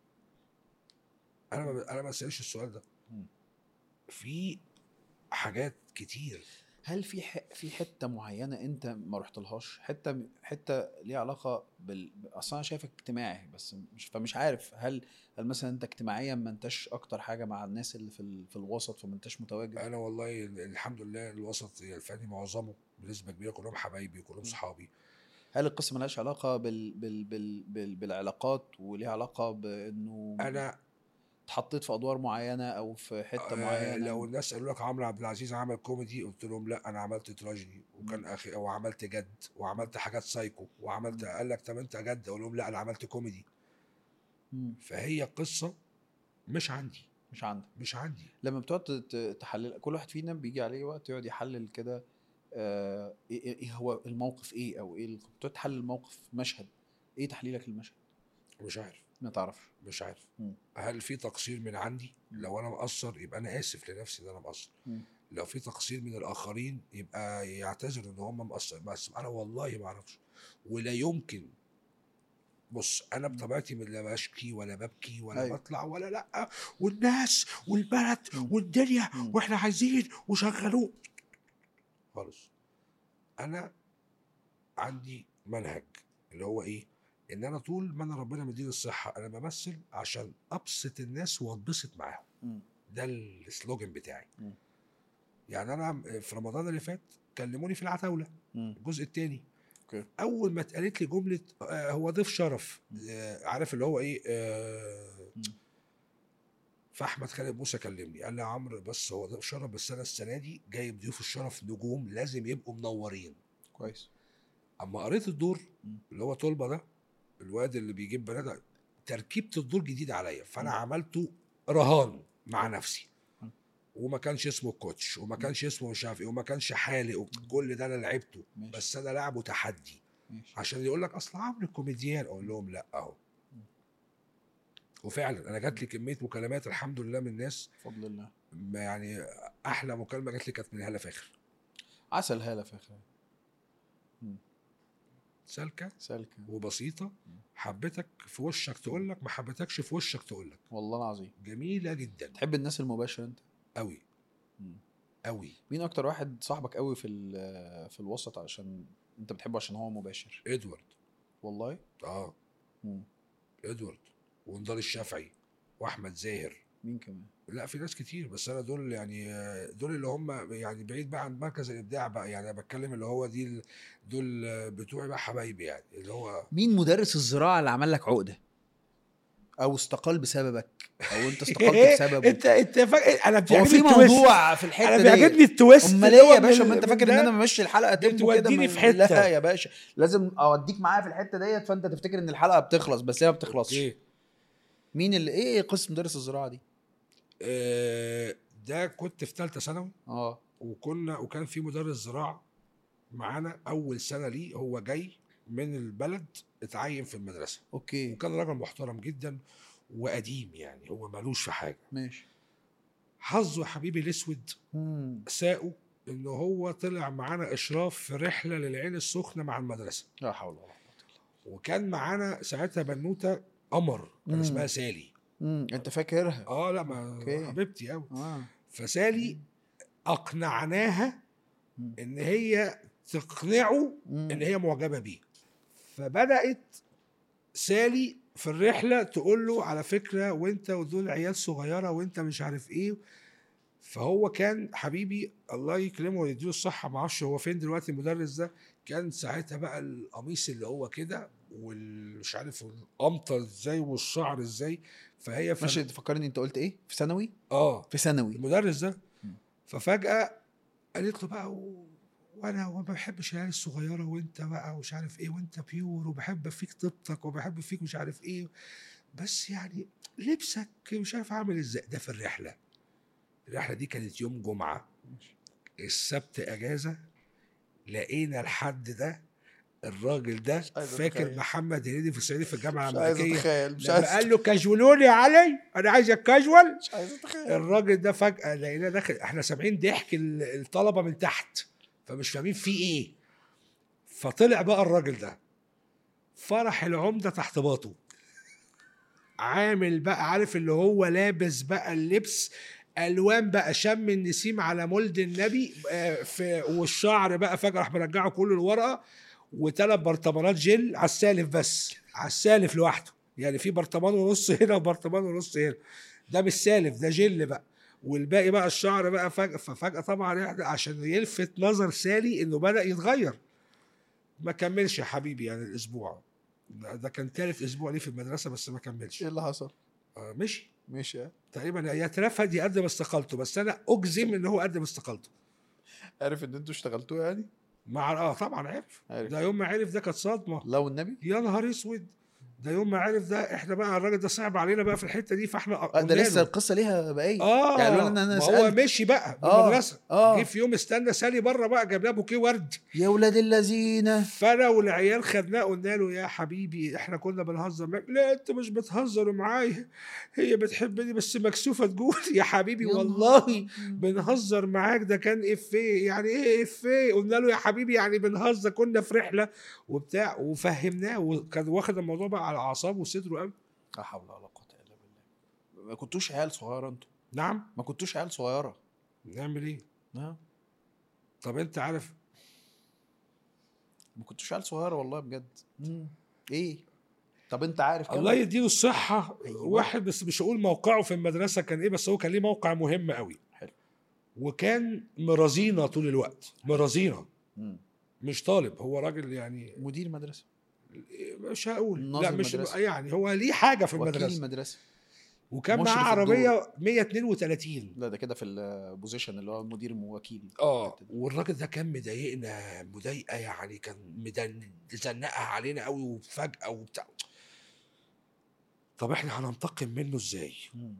انا ما انا ما اسالش السؤال ده مم. في حاجات كتير هل في ح... في حته معينه انت ما رحتلهاش حته حته ليها علاقه بال اصلا انا شايفك اجتماعي بس مش فمش عارف هل هل مثلا انت اجتماعيا ما انتش اكتر حاجه مع الناس اللي في ال... في الوسط فما انتش متواجد انا والله الحمد لله الوسط الفني معظمه بنسبه كبيره كلهم حبايبي وكلهم صحابي هل القصه ملهاش علاقه بال... بال... بال... بال... بالعلاقات وليها علاقه بانه انا اتحطيت في ادوار معينه او في حته آه معينه لو الناس قالوا لك عمرو عبد العزيز عمل كوميدي قلت لهم لا انا عملت تراجيدي وكان اخي وعملت جد وعملت حاجات سايكو وعملت قال لك طب انت جد اقول لهم لا انا عملت كوميدي مم. فهي قصه مش عندي مش عندك مش عندي لما بتقعد ت- تحلل كل واحد فينا بيجي عليه وقت يقعد يحلل كده آه، ايه إيه- إيه هو الموقف ايه او ايه ال- بتقعد تحلل الموقف مشهد ايه تحليلك للمشهد مش عارف ما تعرفش مش عارف مم. هل في تقصير من عندي مم. لو انا مقصر يبقى انا اسف لنفسي ان انا مقصر مم. لو في تقصير من الاخرين يبقى يعتذروا ان هم مقصر بس انا والله ما اعرفش ولا يمكن بص انا بطبيعتي من لا بشكي ولا ببكي ولا أيوة. بطلع ولا لا والناس والبلد مم. والدنيا مم. واحنا عايزين وشغلوه خالص انا عندي منهج اللي هو ايه ان انا طول ما انا ربنا مديني الصحه انا بمثل عشان ابسط الناس واتبسط معاهم مم. ده السلوجن بتاعي مم. يعني انا في رمضان اللي فات كلموني في العتاوله مم. الجزء الثاني اوكي اول ما اتقالت لي جمله آه هو ضيف شرف آه عارف اللي هو ايه آه مم. فاحمد خالد موسى كلمني قال لي يا عمرو بس هو ضيف شرف بس انا السنه دي جايب ضيوف الشرف نجوم لازم يبقوا منورين كويس اما قريت الدور مم. اللي هو طلبه ده الواد اللي بيجيب بنات تركيبه الدور جديد عليا فانا مم. عملته رهان مع نفسي مم. وما كانش اسمه الكوتش وما كانش اسمه مش عارف ايه وما كانش حالق وكل ده انا لعبته ماشي بس انا لعبه تحدي ماشي عشان يقول لك اصل عمرو كوميديان اقول لهم لا اهو مم. وفعلا انا جات لي كميه مكالمات الحمد لله من ناس بفضل الله ما يعني احلى مكالمه جات لي كانت من هاله فاخر عسل هاله فاخر سالكه سالكه وبسيطه حبيتك في وشك تقول لك ما حبيتكش في وشك تقول لك والله العظيم جميله جدا تحب الناس المباشره انت قوي مم. قوي مين اكتر واحد صاحبك قوي في ال- في الوسط عشان انت بتحبه عشان هو مباشر ادوارد والله اه مم. ادوارد ونضال الشافعي واحمد زاهر مين كمان لا في ناس كتير بس انا دول يعني آه، دول اللي هم يعني بعيد بقى عن مركز الابداع بقى يعني انا بتكلم اللي هو دي ال- دول آه، بتوعي بقى حبايبي يعني اللي هو مين مدرس الزراعه اللي عمل لك عقده او استقال بسببك او انت استقلت بسببه انت انت فا... انا هو بيعجبني في التويست. موضوع في الحته انا دي بيعجبني التويست امال اللي ايه هو يا باشا من- ما انت من فاكر ده. ان انا ممشي الحلقه تمو كده بتوديني من- في حتة. لا يا باشا لازم اوديك معايا في الحته ديت فانت تفتكر ان الحلقه بتخلص بس هي ما بتخلصش ايه مين اللي ايه قصه مدرس الزراعه دي آه، ده كنت في ثالثه ثانوي اه وكنا وكان في مدرس زراعه معانا اول سنه ليه هو جاي من البلد اتعين في المدرسه اوكي وكان راجل محترم جدا وقديم يعني هو ملوش في حاجه ماشي حظه يا حبيبي الاسود مم. ساقه ان هو طلع معانا اشراف في رحله للعين السخنه مع المدرسه لا حول ولا قوه وكان معانا ساعتها بنوته قمر كان مم. اسمها سالي امم انت فاكرها اه لا ما أوكي. حبيبتي قوي اه فسالي اقنعناها مم. ان هي تقنعه مم. ان هي معجبه بيه فبدات سالي في الرحله تقول له على فكره وانت ودول عيال صغيره وانت مش عارف ايه فهو كان حبيبي الله يكرمه ويديله الصحه ما اعرفش هو فين دلوقتي المدرس ده كان ساعتها بقى القميص اللي هو كده والمش عارف القمطه ازاي والشعر ازاي فهي فن... ماشي تفكرني انت قلت ايه في ثانوي اه في ثانوي المدرس ده مم. ففجأة قالت له بقى و... وانا وما بحبش العيال الصغيره وانت بقى ومش عارف ايه وانت بيور وبحب فيك طيبتك وبحب فيك مش عارف ايه بس يعني لبسك مش عارف عامل ازاي ده في الرحله الرحله دي كانت يوم جمعه السبت اجازه لقينا الحد ده الراجل ده عايز فاكر أتخيل. محمد هنيدي في الصعيدي في الجامعه مش عايز الامريكيه اتخيل مش لما عايز قال له كاجولوني يا علي انا عايزك كاجوال مش عايز اتخيل الراجل ده فجأة لقيناه داخل احنا سامعين ضحك ال- الطلبة من تحت فمش فاهمين في ايه فطلع بقى الراجل ده فرح العمدة تحت باطه عامل بقى عارف اللي هو لابس بقى اللبس الوان بقى شم النسيم على مولد النبي آه، في والشعر بقى فجاه راح مرجعه كله الورقه وثلاث برطمانات جل على السالف بس على السالف لوحده يعني في برطمان ونص هنا وبرطمان ونص هنا ده مش سالف ده جل بقى والباقي بقى الشعر بقى فجأة ففجأة طبعا إحنا عشان يلفت نظر سالي انه بدأ يتغير ما كملش يا حبيبي يعني الاسبوع ده ده كان ثالث اسبوع ليه في المدرسه بس ما كملش ايه اللي حصل؟ آه مشي مش تقريبا يا اترفد يقدم استقالته بس انا اجزم ان هو قدم استقالته عارف ان انتوا اشتغلتوه يعني؟ مع اه طبعا عرف عارف. ده يوم ما عرف ده كانت صدمه لو النبي يا نهار اسود ده يوم ما عرف ده احنا بقى الراجل ده صعب علينا بقى في الحته دي فاحنا آه، قلنا ده لسه له. القصه ليها بقيه اه يعني لولا ان انا ما هو سالت مشي بقى من آه، المدرسه آه. جه في يوم استنى سالي بره بقى جاب لها بوكيه ورد يا ولاد الذين فانا والعيال خدناه قلنا له يا حبيبي احنا كنا بنهزر معاك لا انت مش بتهزر معايا هي بتحبني بس مكسوفه تقول يا حبيبي يا والله بنهزر معاك ده كان افيه يعني ايه افيه قلنا له يا حبيبي يعني بنهزر كنا في رحله وبتاع وفهمناه وكان واخد الموضوع بقى على اعصابه وصدره قوي لا حول ولا قوه الا بالله ما كنتوش عيال صغيره انتوا نعم ما كنتوش عيال صغيره نعمل ايه ها طب انت عارف ما كنتوش عيال صغيره والله بجد ايه طب انت عارف كم؟ الله يديله الصحة أيوة. واحد بس مش هقول موقعه في المدرسة كان ايه بس هو كان ليه موقع مهم قوي حلو. وكان مرازينا طول الوقت مرازينا مم. مش طالب هو راجل يعني مدير مدرسه مش هقول لا ناظر مش مدرسة. يعني هو ليه حاجة في وكيل المدرسة المدرسه وكان مشرف معاه الدور. عربية 132 لا ده كده في البوزيشن اللي هو مدير وكيل اه والراجل ده كان مضايقنا مضايقه يعني كان مدن- مزنقها علينا قوي وفجأة وبتاع طب احنا هننتقم منه ازاي؟ مم.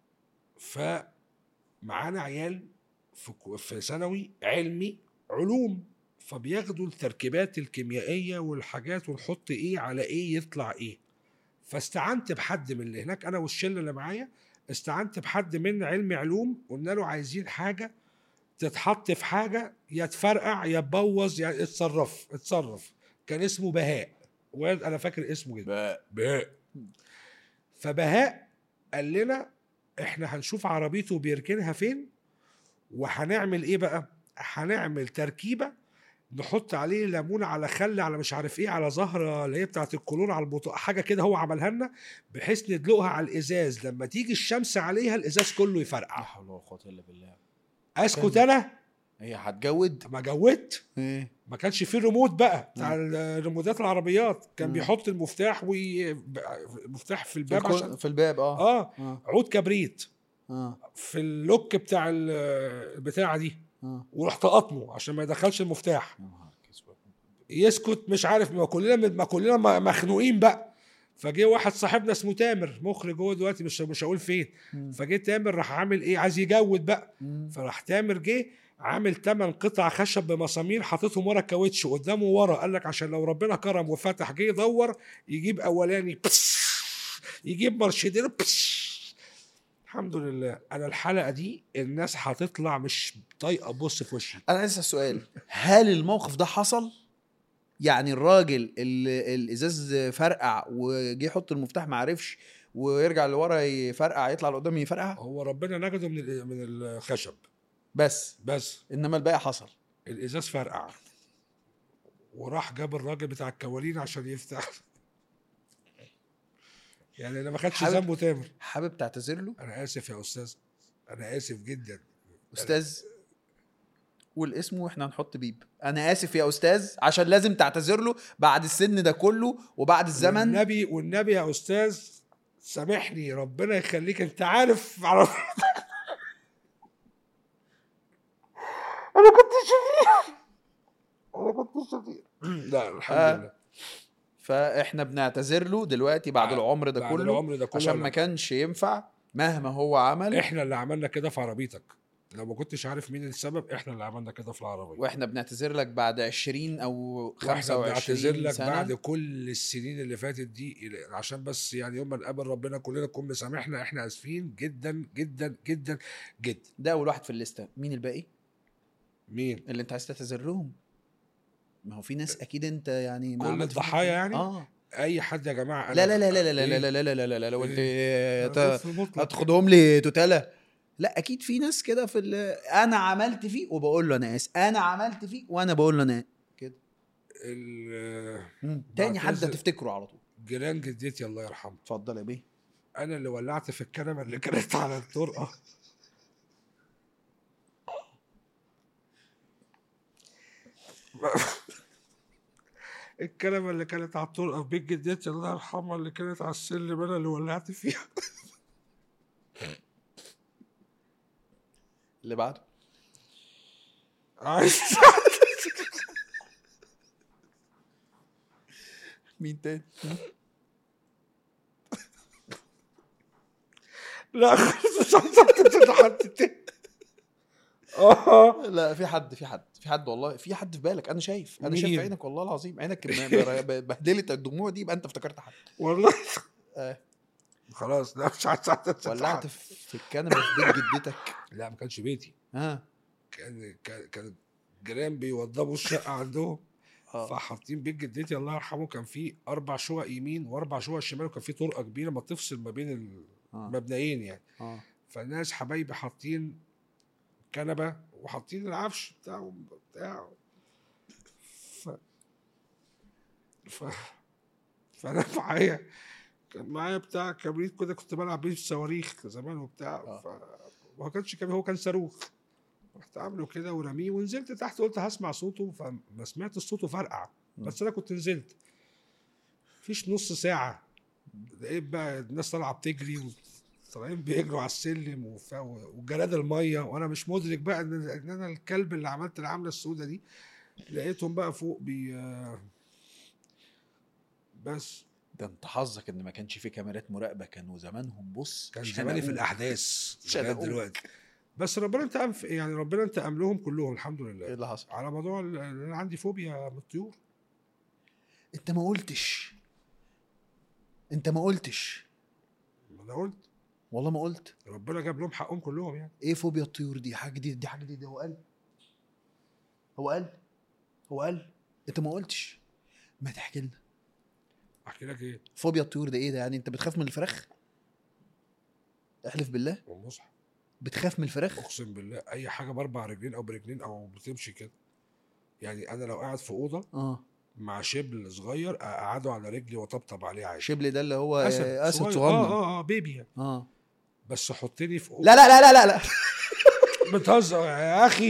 فمعانا عيال في كو- في ثانوي علمي علوم فبياخدوا التركيبات الكيميائيه والحاجات ونحط ايه على ايه يطلع ايه فاستعنت بحد من اللي هناك انا والشله اللي معايا استعنت بحد من علم علوم قلنا له عايزين حاجه تتحط في حاجه يا تفرقع يا تبوظ يا اتصرف اتصرف كان اسمه بهاء واد انا فاكر اسمه كده بقى بهاء فبهاء قال لنا احنا هنشوف عربيته بيركنها فين وهنعمل ايه بقى هنعمل تركيبه نحط عليه ليمون على خل على مش عارف ايه على زهره اللي هي بتاعت الكولون على البطاقه حاجه كده هو عملها لنا بحيث ندلقها على الازاز لما تيجي الشمس عليها الازاز كله لا يفرقع حول ولا قوه الا بالله اسكت انا هي هتجود ما جودت ايه ما كانش فيه ريموت بقى بتاع الريموتات العربيات كان مم. بيحط المفتاح وي... المفتاح في في, الباب الكل- عشان في الباب اه اه اه عود كبريت اه في اللوك بتاع ال- البتاعه دي اه ورحت قطمه عشان ما يدخلش المفتاح يا نهار اسود. يسكت مش عارف ما كلنا ما كلنا م- مخنوقين بقى فجه واحد صاحبنا اسمه تامر مخرج هو دلوقتي مش مش هقول فين مم. فجه تامر راح عامل ايه عايز يجود بقى مم. فراح تامر جه عامل تمن قطع خشب بمسامير حاططهم ورا الكاوتش قدامه ورا قال لك عشان لو ربنا كرم وفتح جه يدور يجيب اولاني يجيب مرشدين الحمد لله انا الحلقه دي الناس هتطلع مش طايقه بص في وشي انا عايز اسال سؤال هل الموقف ده حصل يعني الراجل اللي الازاز فرقع وجه يحط المفتاح ما عرفش ويرجع لورا يفرقع يطلع لقدام يفرقع هو ربنا نجده من ال- من الخشب بس بس انما الباقي حصل الازاز فرقع وراح جاب الراجل بتاع الكوالين عشان يفتح يعني انا ما خدش حابب- ذنبه تامر حابب تعتذر له انا اسف يا استاذ انا اسف جدا استاذ قول اسمه واحنا هنحط بيب انا اسف يا استاذ عشان لازم تعتذر له بعد السن ده كله وبعد الزمن والنبي والنبي يا استاذ سامحني ربنا يخليك انت عارف عرف انا كنت شرير انا كنت شرير لا الحمد آه. لله فاحنا بنعتذر له دلوقتي بعد بعد- العمر ده بعد كله العمر ده كله عشان أنا- ما كانش ينفع مهما هو عمل احنا اللي عملنا كده في عربيتك لو ما كنتش عارف مين السبب احنا اللي عملنا كده في العربيه واحنا بنعتذر لك بعد 20 او واحنا 25 بنعتذر لك سنة. بعد كل السنين اللي فاتت دي إلى- عشان بس يعني يوم ما نقابل ربنا كلنا نكون مسامحنا احنا اسفين جدا جدا جدا جدا ده اول واحد في الليسته مين الباقي مين اللي انت عايز تعتذر لهم ما هو في ناس اكيد انت يعني ما كل عملت فيهم الضحايا كده. يعني؟ اه اي حد يا جماعه أنا- لا لا لا لا لا لا إيه؟ لا لا لا لا لا لا لو انت أنا ت- بص المطلق. هتاخدهم لي توتاله لا اكيد في ناس كده في ال- انا عملت فيه وبقول له انا اسف انا عملت فيه وانا بقول له انا كده ال- مم. تاني حد بعتذر. هتفتكره على طول جيران جدتي الله يرحمه اتفضل يا بيه انا اللي ولعت في الكنبه اللي كانت على الطرقه الكنبه اللي كانت على الطرقه في بيت جدتي الله يرحمها اللي كانت على السلم انا اللي ولعت فيها اللي بعده عايز مين تاني لا خلاص مش عايز أفتكر حد تاني اه لا في حد في حد في حد والله في حد في بالك انا شايف انا شايف مين؟ عينك والله العظيم عينك م- م- بهدلت الدموع دي يبقى انت افتكرت حد والله آه. خلاص لا مش عايز أفتكر ولعت حد. في في الكنبه في بيت جدتك لا ما كانش بيتي ها كان كان كان جيران بيوضبوا الشقه عندهم اه فحاطين بيت جدتي الله يرحمه كان فيه اربع شقق يمين واربع شقق شمال وكان فيه طرقه كبيره ما تفصل ما بين اه المبنيين يعني اه فالناس حبايبي حاطين كنبه وحاطين العفش بتاعهم بتاع ف ف فانا معايا كان معايا بتاع كبريت كده كنت بلعب بيه الصواريخ زمان وبتاع آه. ف... ما كانش كبريت هو كان صاروخ رحت عامله كده ورميه ونزلت تحت قلت هسمع صوته فما سمعت صوته فرقع مم. بس انا كنت نزلت فيش نص ساعه لقيت بقى الناس طالعه بتجري طالعين بيجروا على السلم وف- وجراد الميه وانا مش مدرك بقى ان ان انا الكلب اللي عملت العمله السوداء دي لقيتهم بقى فوق بي بس ده انت حظك ان ما كانش في كاميرات مراقبه كانوا زمانهم بص كان شنقوك. زماني في الاحداث لغايه شنقوك. دلوقتي بس ربنا انتقم في- يعني ربنا انتقم لهم كلهم الحمد ايه لله اللي حصل على موضوع ال- ان انا عندي فوبيا من الطيور انت ما قلتش انت ما قلتش انا قلت والله ما قلت ربنا جاب لهم حقهم كلهم يعني ايه فوبيا الطيور دي حاجه جديده دي حاجه جديده هو قال هو قال هو قال انت ما قلتش ما تحكي لنا احكي لك ايه فوبيا الطيور ده ايه ده يعني انت بتخاف من الفراخ احلف بالله والمصحف بتخاف من الفراخ اقسم بالله اي حاجه باربع رجلين او برجلين او بتمشي كده يعني انا لو قاعد في اوضه اه مع شبل صغير اقعده على رجلي واطبطب عليه عادي شبلي ده اللي هو اسد اسد, أسد صغير. صغنن اه اه اه بيبي يعني. اه بس حطني في اوضه لا لا لا لا لا لا بتهزر يا اخي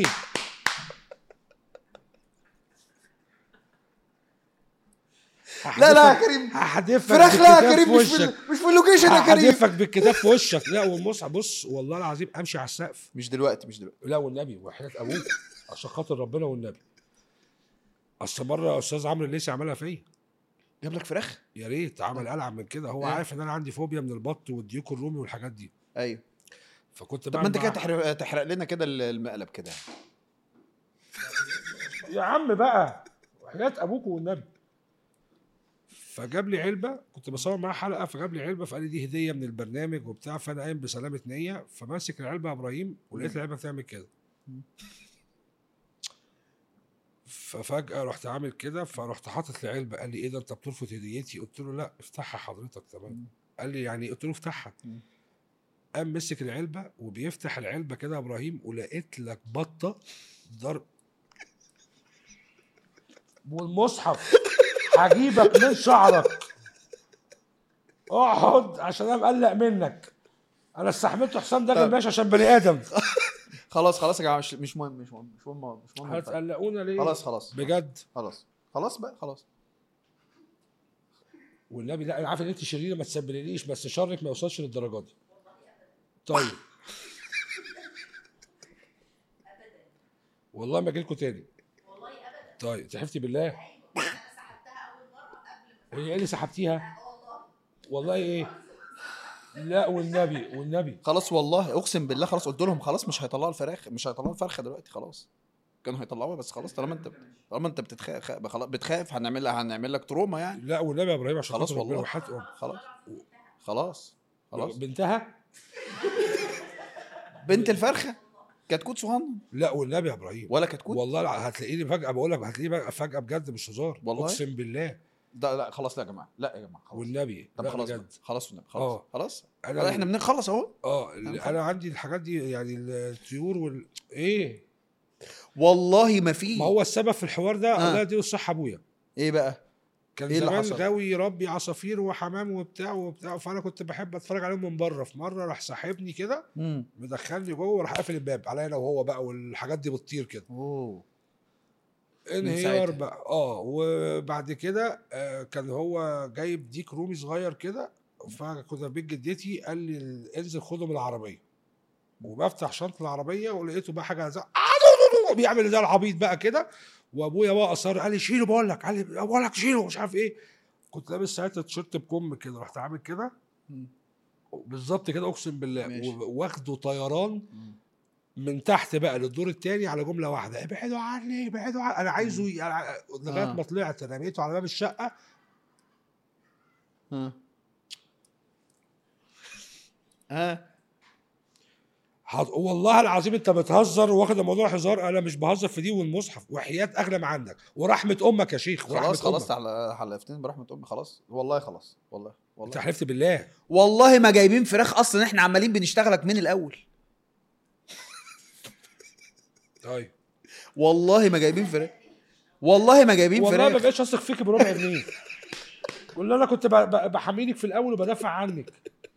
لا لا يا كريم هحدفك فراخ لا يا بالكتاب كريم في مش في وشك ال- مش في اللوكيشن يا كريم هحدفك بالكتاب في وشك لا والمصحف بص والله العظيم امشي على السقف مش دلوقتي مش دلوقتي لا والنبي وحياة ابوك عشان خاطر ربنا والنبي اصل مره استاذ عمرو الليثي عملها فيا جاب لك فراخ يا ريت عمل العب من كده هو إيه؟ عارف ان انا عندي فوبيا من البط والديوك الرومي والحاجات دي ايوه فكنت طب ما انت كده تحرق, تحرق لنا كده المقلب كده يا عم بقى وحياة ابوك والنبي فجاب لي علبه كنت بصور معاه حلقه فجاب لي علبه فقال لي دي هديه من البرنامج وبتاع فانا قايم بسلامه نيه فماسك العلبه يا ابراهيم ولقيت العلبه بتعمل كده ففجاه رحت عامل كده فرحت حاطط العلبه قال لي ايه ده انت بترفض هديتي قلت له لا افتحها حضرتك تمام قال لي يعني قلت له افتحها مم. قام مسك العلبه وبيفتح العلبه كده يا ابراهيم ولقيت لك بطه ضرب والمصحف هجيبك من شعرك اقعد عشان انا مقلق منك انا استحملت حسام ده طب. ماشي عشان بني ادم خلاص خلاص يا جماعه مش مش مهم مش مهم مش مهم مش مهم هتقلقونا ليه خلاص خلاص بجد خلاص خلاص بقى خلاص والنبي لا انا عارف ان انت شريره ما تسبلينيش بس شرك ما يوصلش للدرجه دي طيب والله ما اجيلكوا تاني طيب تحفتي بالله هي ايه اللي سحبتيها والله ايه لا والنبي والنبي خلاص والله اقسم بالله خلاص قلت لهم خلاص مش هيطلعوا الفراخ مش هيطلعوا الفرخه دلوقتي خلاص كانوا هيطلعوها بس خلاص طالما انت طالما انت بتتخاف خلاص بتخاف هنعمل هنعمل لك تروما يعني لا والنبي يا ابراهيم عشان خلاص خاطر ربنا والله وحياة أمك. خلاص خلاص خلاص بنتها بنت الفرخه كتكوت صغنن لا والنبي يا ابراهيم ولا كتكوت والله الع- هتلاقيني فجاه بقول لك هتلاقيني بقى فجاه بجد مش هزار والله؟ اقسم بالله ده لا خلاص لا يا جماعه لا يا جماعه خلاص والنبي طب لا خلاص بجد بقى. خلاص والنبي خلاص آه. خلاص أنا- لا، احنا بنخلص اهو اه أنا انا عندي الحاجات دي يعني الطيور وال ايه والله ما في ما هو السبب في الحوار ده آه. الله يديله الصحه ابويا ايه بقى كان إيه اللي زمان حصل؟ غاوي يربي عصافير وحمام وبتاع وبتاع فانا كنت بحب اتفرج عليهم من بره في مره راح ساحبني كده امم مدخلني جوه وراح قافل الباب عليا انا وهو بقى والحاجات دي بتطير كده اوه انهيار ساعتها. بقى اه وبعد كده آه كان هو جايب ديك رومي صغير كده فكنا في بيت جدتي قال لي انزل خده من العربيه وبفتح شنطه العربيه ولقيته بقى حاجه زي بيعمل زي العبيط بقى كده وابويا بقى اصر قال لي شيله بقول لك قال لي بقول لك شيله مش عارف ايه كنت لابس ساعتها تيشيرت بكم كده رحت عامل كده مم. بالظبط كده اقسم بالله ماشي. و- واخده طيران مم. من تحت بقى للدور الثاني على جمله واحده ابعدوا عني ابعدوا عني انا عايزه ي- أنا- لغايه آه. ما طلعت رميته على باب الشقه ها ها حط... والله العظيم انت بتهزر واخد الموضوع هزار انا مش بهزر في دي والمصحف وحياه اغلى ما عندك ورحمه امك يا شيخ ورحمه خلاص خلاص امك على حلفتين برحمه امي خلاص والله خلاص والله انت والله حلفت بالله والله ما جايبين فراخ اصلا احنا عمالين بنشتغلك من الاول طيب والله ما جايبين فراخ والله ما جايبين والله ما فراخ بقتش اثق فيك بربع جنيه والله انا كنت ب- ب- بحميلك في الاول وبدافع عنك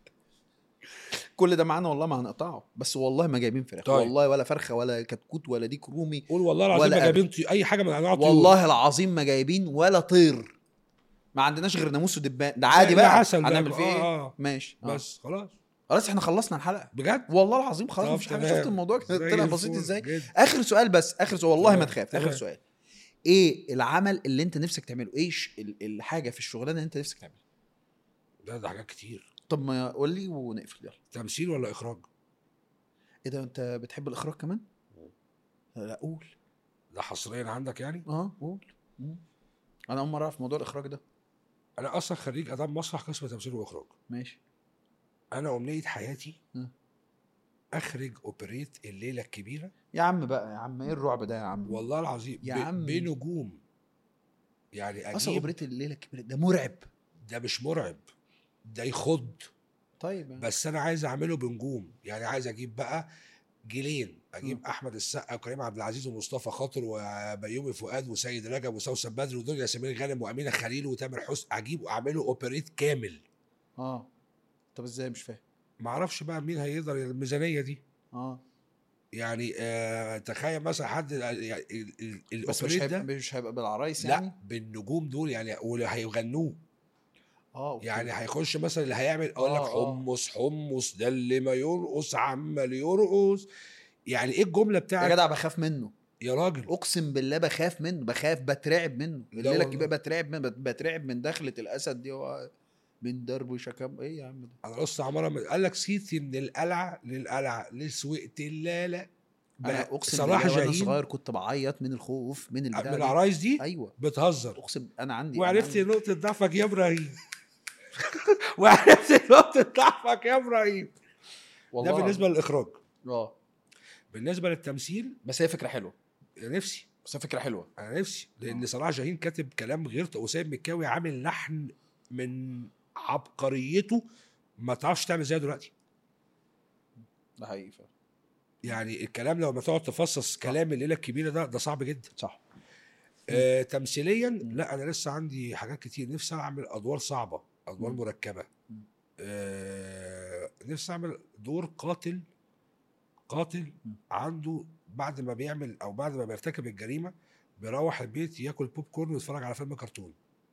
كل ده معانا والله ما هنقطعه بس والله ما جايبين فراخ طيب. والله ولا فرخه ولا كتكوت ولا ديك رومي قول والله العظيم ولا ما جايبين طي- اي حاجه من انواع الطيور والله العظيم ما جايبين ولا طير ما عندناش غير ناموس ودبان ده عادي لا، بقى عسل بقى. هنعمل فيه ايه آه، آه. ماشي آه. بس خلاص خلاص احنا خلصنا الحلقه بجد والله العظيم خلاص طب مفيش حاجه تمام. شفت الموضوع كان زي طلع بسيط الفل ازاي جدا. اخر سؤال بس اخر سؤال والله ما تمام. تخاف اخر تمام. سؤال ايه العمل اللي انت نفسك تعمله ايش ال- الحاجه في الشغلانه اللي انت نفسك تعملها ده ده حاجات كتير طب ما قول لي ونقفل يلا تمثيل ولا اخراج ايه ده انت بتحب الاخراج كمان لا قول ده حصريا عندك يعني اه قول مم. انا اول مره اعرف موضوع الاخراج ده انا اصلا خريج اداب مسرح قسم تمثيل واخراج ماشي انا امنيه حياتي مم. اخرج اوبريت الليله الكبيره يا عم بقى يا عم ايه الرعب ده يا عم والله العظيم يا ب- عم. بنجوم يعني اصلا اجيب اوبريت الليله الكبيره ده مرعب ده مش مرعب ده يخض طيب يعني. بس انا عايز اعمله بنجوم يعني عايز اجيب بقى جيلين اجيب احمد السقا وكريم عبد العزيز ومصطفى خاطر وبيومي فؤاد وسيد رجب وسوسن بدر ودنيا سمير غانم وامينه خليل وتامر حسني اجيب واعمله اوبريت كامل اه طب ازاي مش فاهم ما اعرفش بقى مين هيقدر الميزانيه دي اه يعني آه تخيل مثلا حد يعني ال- ال- بس مش الاوبريت هيبقى ده مش هيبقى بالعرايس يعني لا بالنجوم دول يعني واللي هيغنوه اه أوكي. يعني هيخش مثلا اللي هيعمل اقول لك آه، آه. حمص حمص ده اللي ما يرقص عمال يرقص يعني ايه الجمله يا بتاعت جدع بخاف منه يا راجل اقسم بالله بخاف منه بخاف بترعب منه لا الليله والله. الكبيره بترعب من بترعب من دخله الاسد دي هو من درب وشكام ايه يا عم ده انا قصة عمارة من- قال لك سيتي من القلعه للقلعه لسوقة اللالة انا بقى اقسم صلاح بالله وانا جاهين صغير كنت بعيط من الخوف من من البتاع دي. العرايس دي ايوه بتهزر اقسم انا عندي وعرفت أنا عندي- نقطة ضعفك يا ابراهيم وعرفت نقطة ضعفك يا ابراهيم ده والله بالنسبة للإخراج اه بالنسبة للتمثيل بس هي فكره حلوه نفسي بس هي فكره حلوه انا نفسي لان آه. صلاح جاهين كاتب كلام غير وسيد مكاوي عامل لحن من عبقريته ما تعرفش تعمل زيه دلوقتي ده حقيقي فعلا يعني الكلام لو ما تقعد تفصص كلام الليله الكبيره ده ده صعب جدا صح آه تمثيليا لا انا لسه عندي حاجات كتير نفسي اعمل ادوار صعبه ادوار مم. مركبه مم. آه نفسي اعمل دور قاتل قاتل مم. عنده بعد ما بيعمل او بعد ما بيرتكب الجريمه بيروح البيت ياكل بوب كورن ويتفرج على فيلم كرتون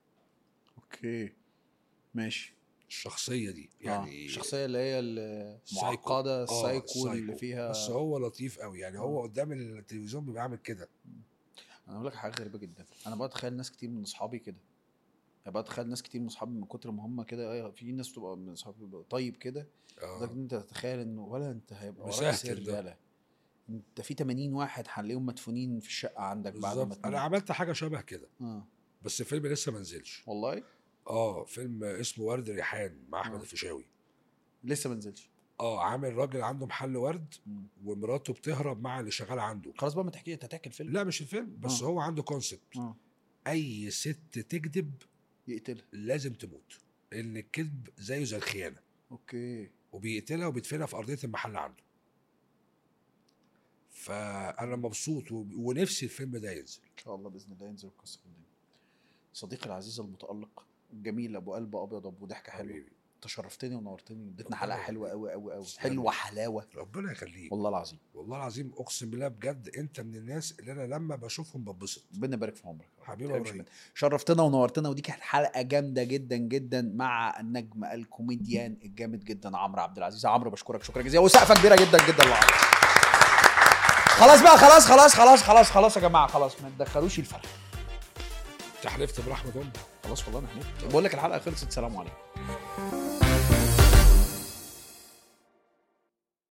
اوكي ماشي الشخصيه دي يعني يعني الشخصيه اللي هي سايكو. المعقده آه، السايكو اللي سايكو. فيها بس هو لطيف قوي يعني هو آه. قدام التلفزيون بيبقى عامل كده انا اقول لك حاجه غريبه جدا انا بقعد اتخيل ناس كتير من اصحابي كده انا بقعد اتخيل ناس كتير من اصحابي من كتر ما هم كده ايه في ناس تبقى من اصحابي بيبقى طيب كده لدرجه آه. ان انت تتخيل انه ولا انت هيبقى وراك مسهتر سر ده. يالا انت في 80 واحد هنلاقيهم مدفونين في الشقه عندك بعد ما بالظبط انا تموت. عملت حاجه شبه كده اه بس الفيلم لسه ما نزلش والله اه فيلم اسمه ورد ريحان مع احمد آه. الفيشاوي لسه ما نزلش اه عامل راجل عنده محل ورد مم. ومراته بتهرب مع اللي شغال عنده خلاص بقى ما تحكي انت هتحكي الفيلم لا مش الفيلم بس آه. هو عنده كونسبت اه اي ست تكذب يقتلها لازم تموت لان الكذب زيه زي الخيانه اوكي وبيقتلها وبيدفنها في ارضيه المحل عنده فانا مبسوط و- ونفسي الفيلم ده ينزل ان شاء الله باذن الله ينزل القصه قدامي صديقي العزيز المتالق الجميل ابو قلب ابيض ابو ضحكه حلوه حبيبي تشرفتني ونورتني اديتنا ربنا حلقه يخليك. حلوه قوي قوي قوي تسلم. حلوه حلاوه ربنا يخليك والله العظيم والله العظيم اقسم بالله بجد انت من الناس اللي انا لما بشوفهم ببسط ربنا يبارك في عمرك حبيبي ما تحرمش إبراهيم. منك. شرفتنا ونورتنا ودي كانت حلقه جامده جدا جدا مع النجم الكوميديان الجامد جدا عمرو عبد العزيز عمرو بشكرك شكرا جزيلا وسقفه كبيره جدا جدا لعمرو خلاص بقى خلاص خلاص خلاص خلاص خلاص يا جماعه خلاص ما تدخلوش الفرق انت حلفت برحمه امك خلاص والله انا حلفت بقول لك الحلقه خلصت سلام عليكم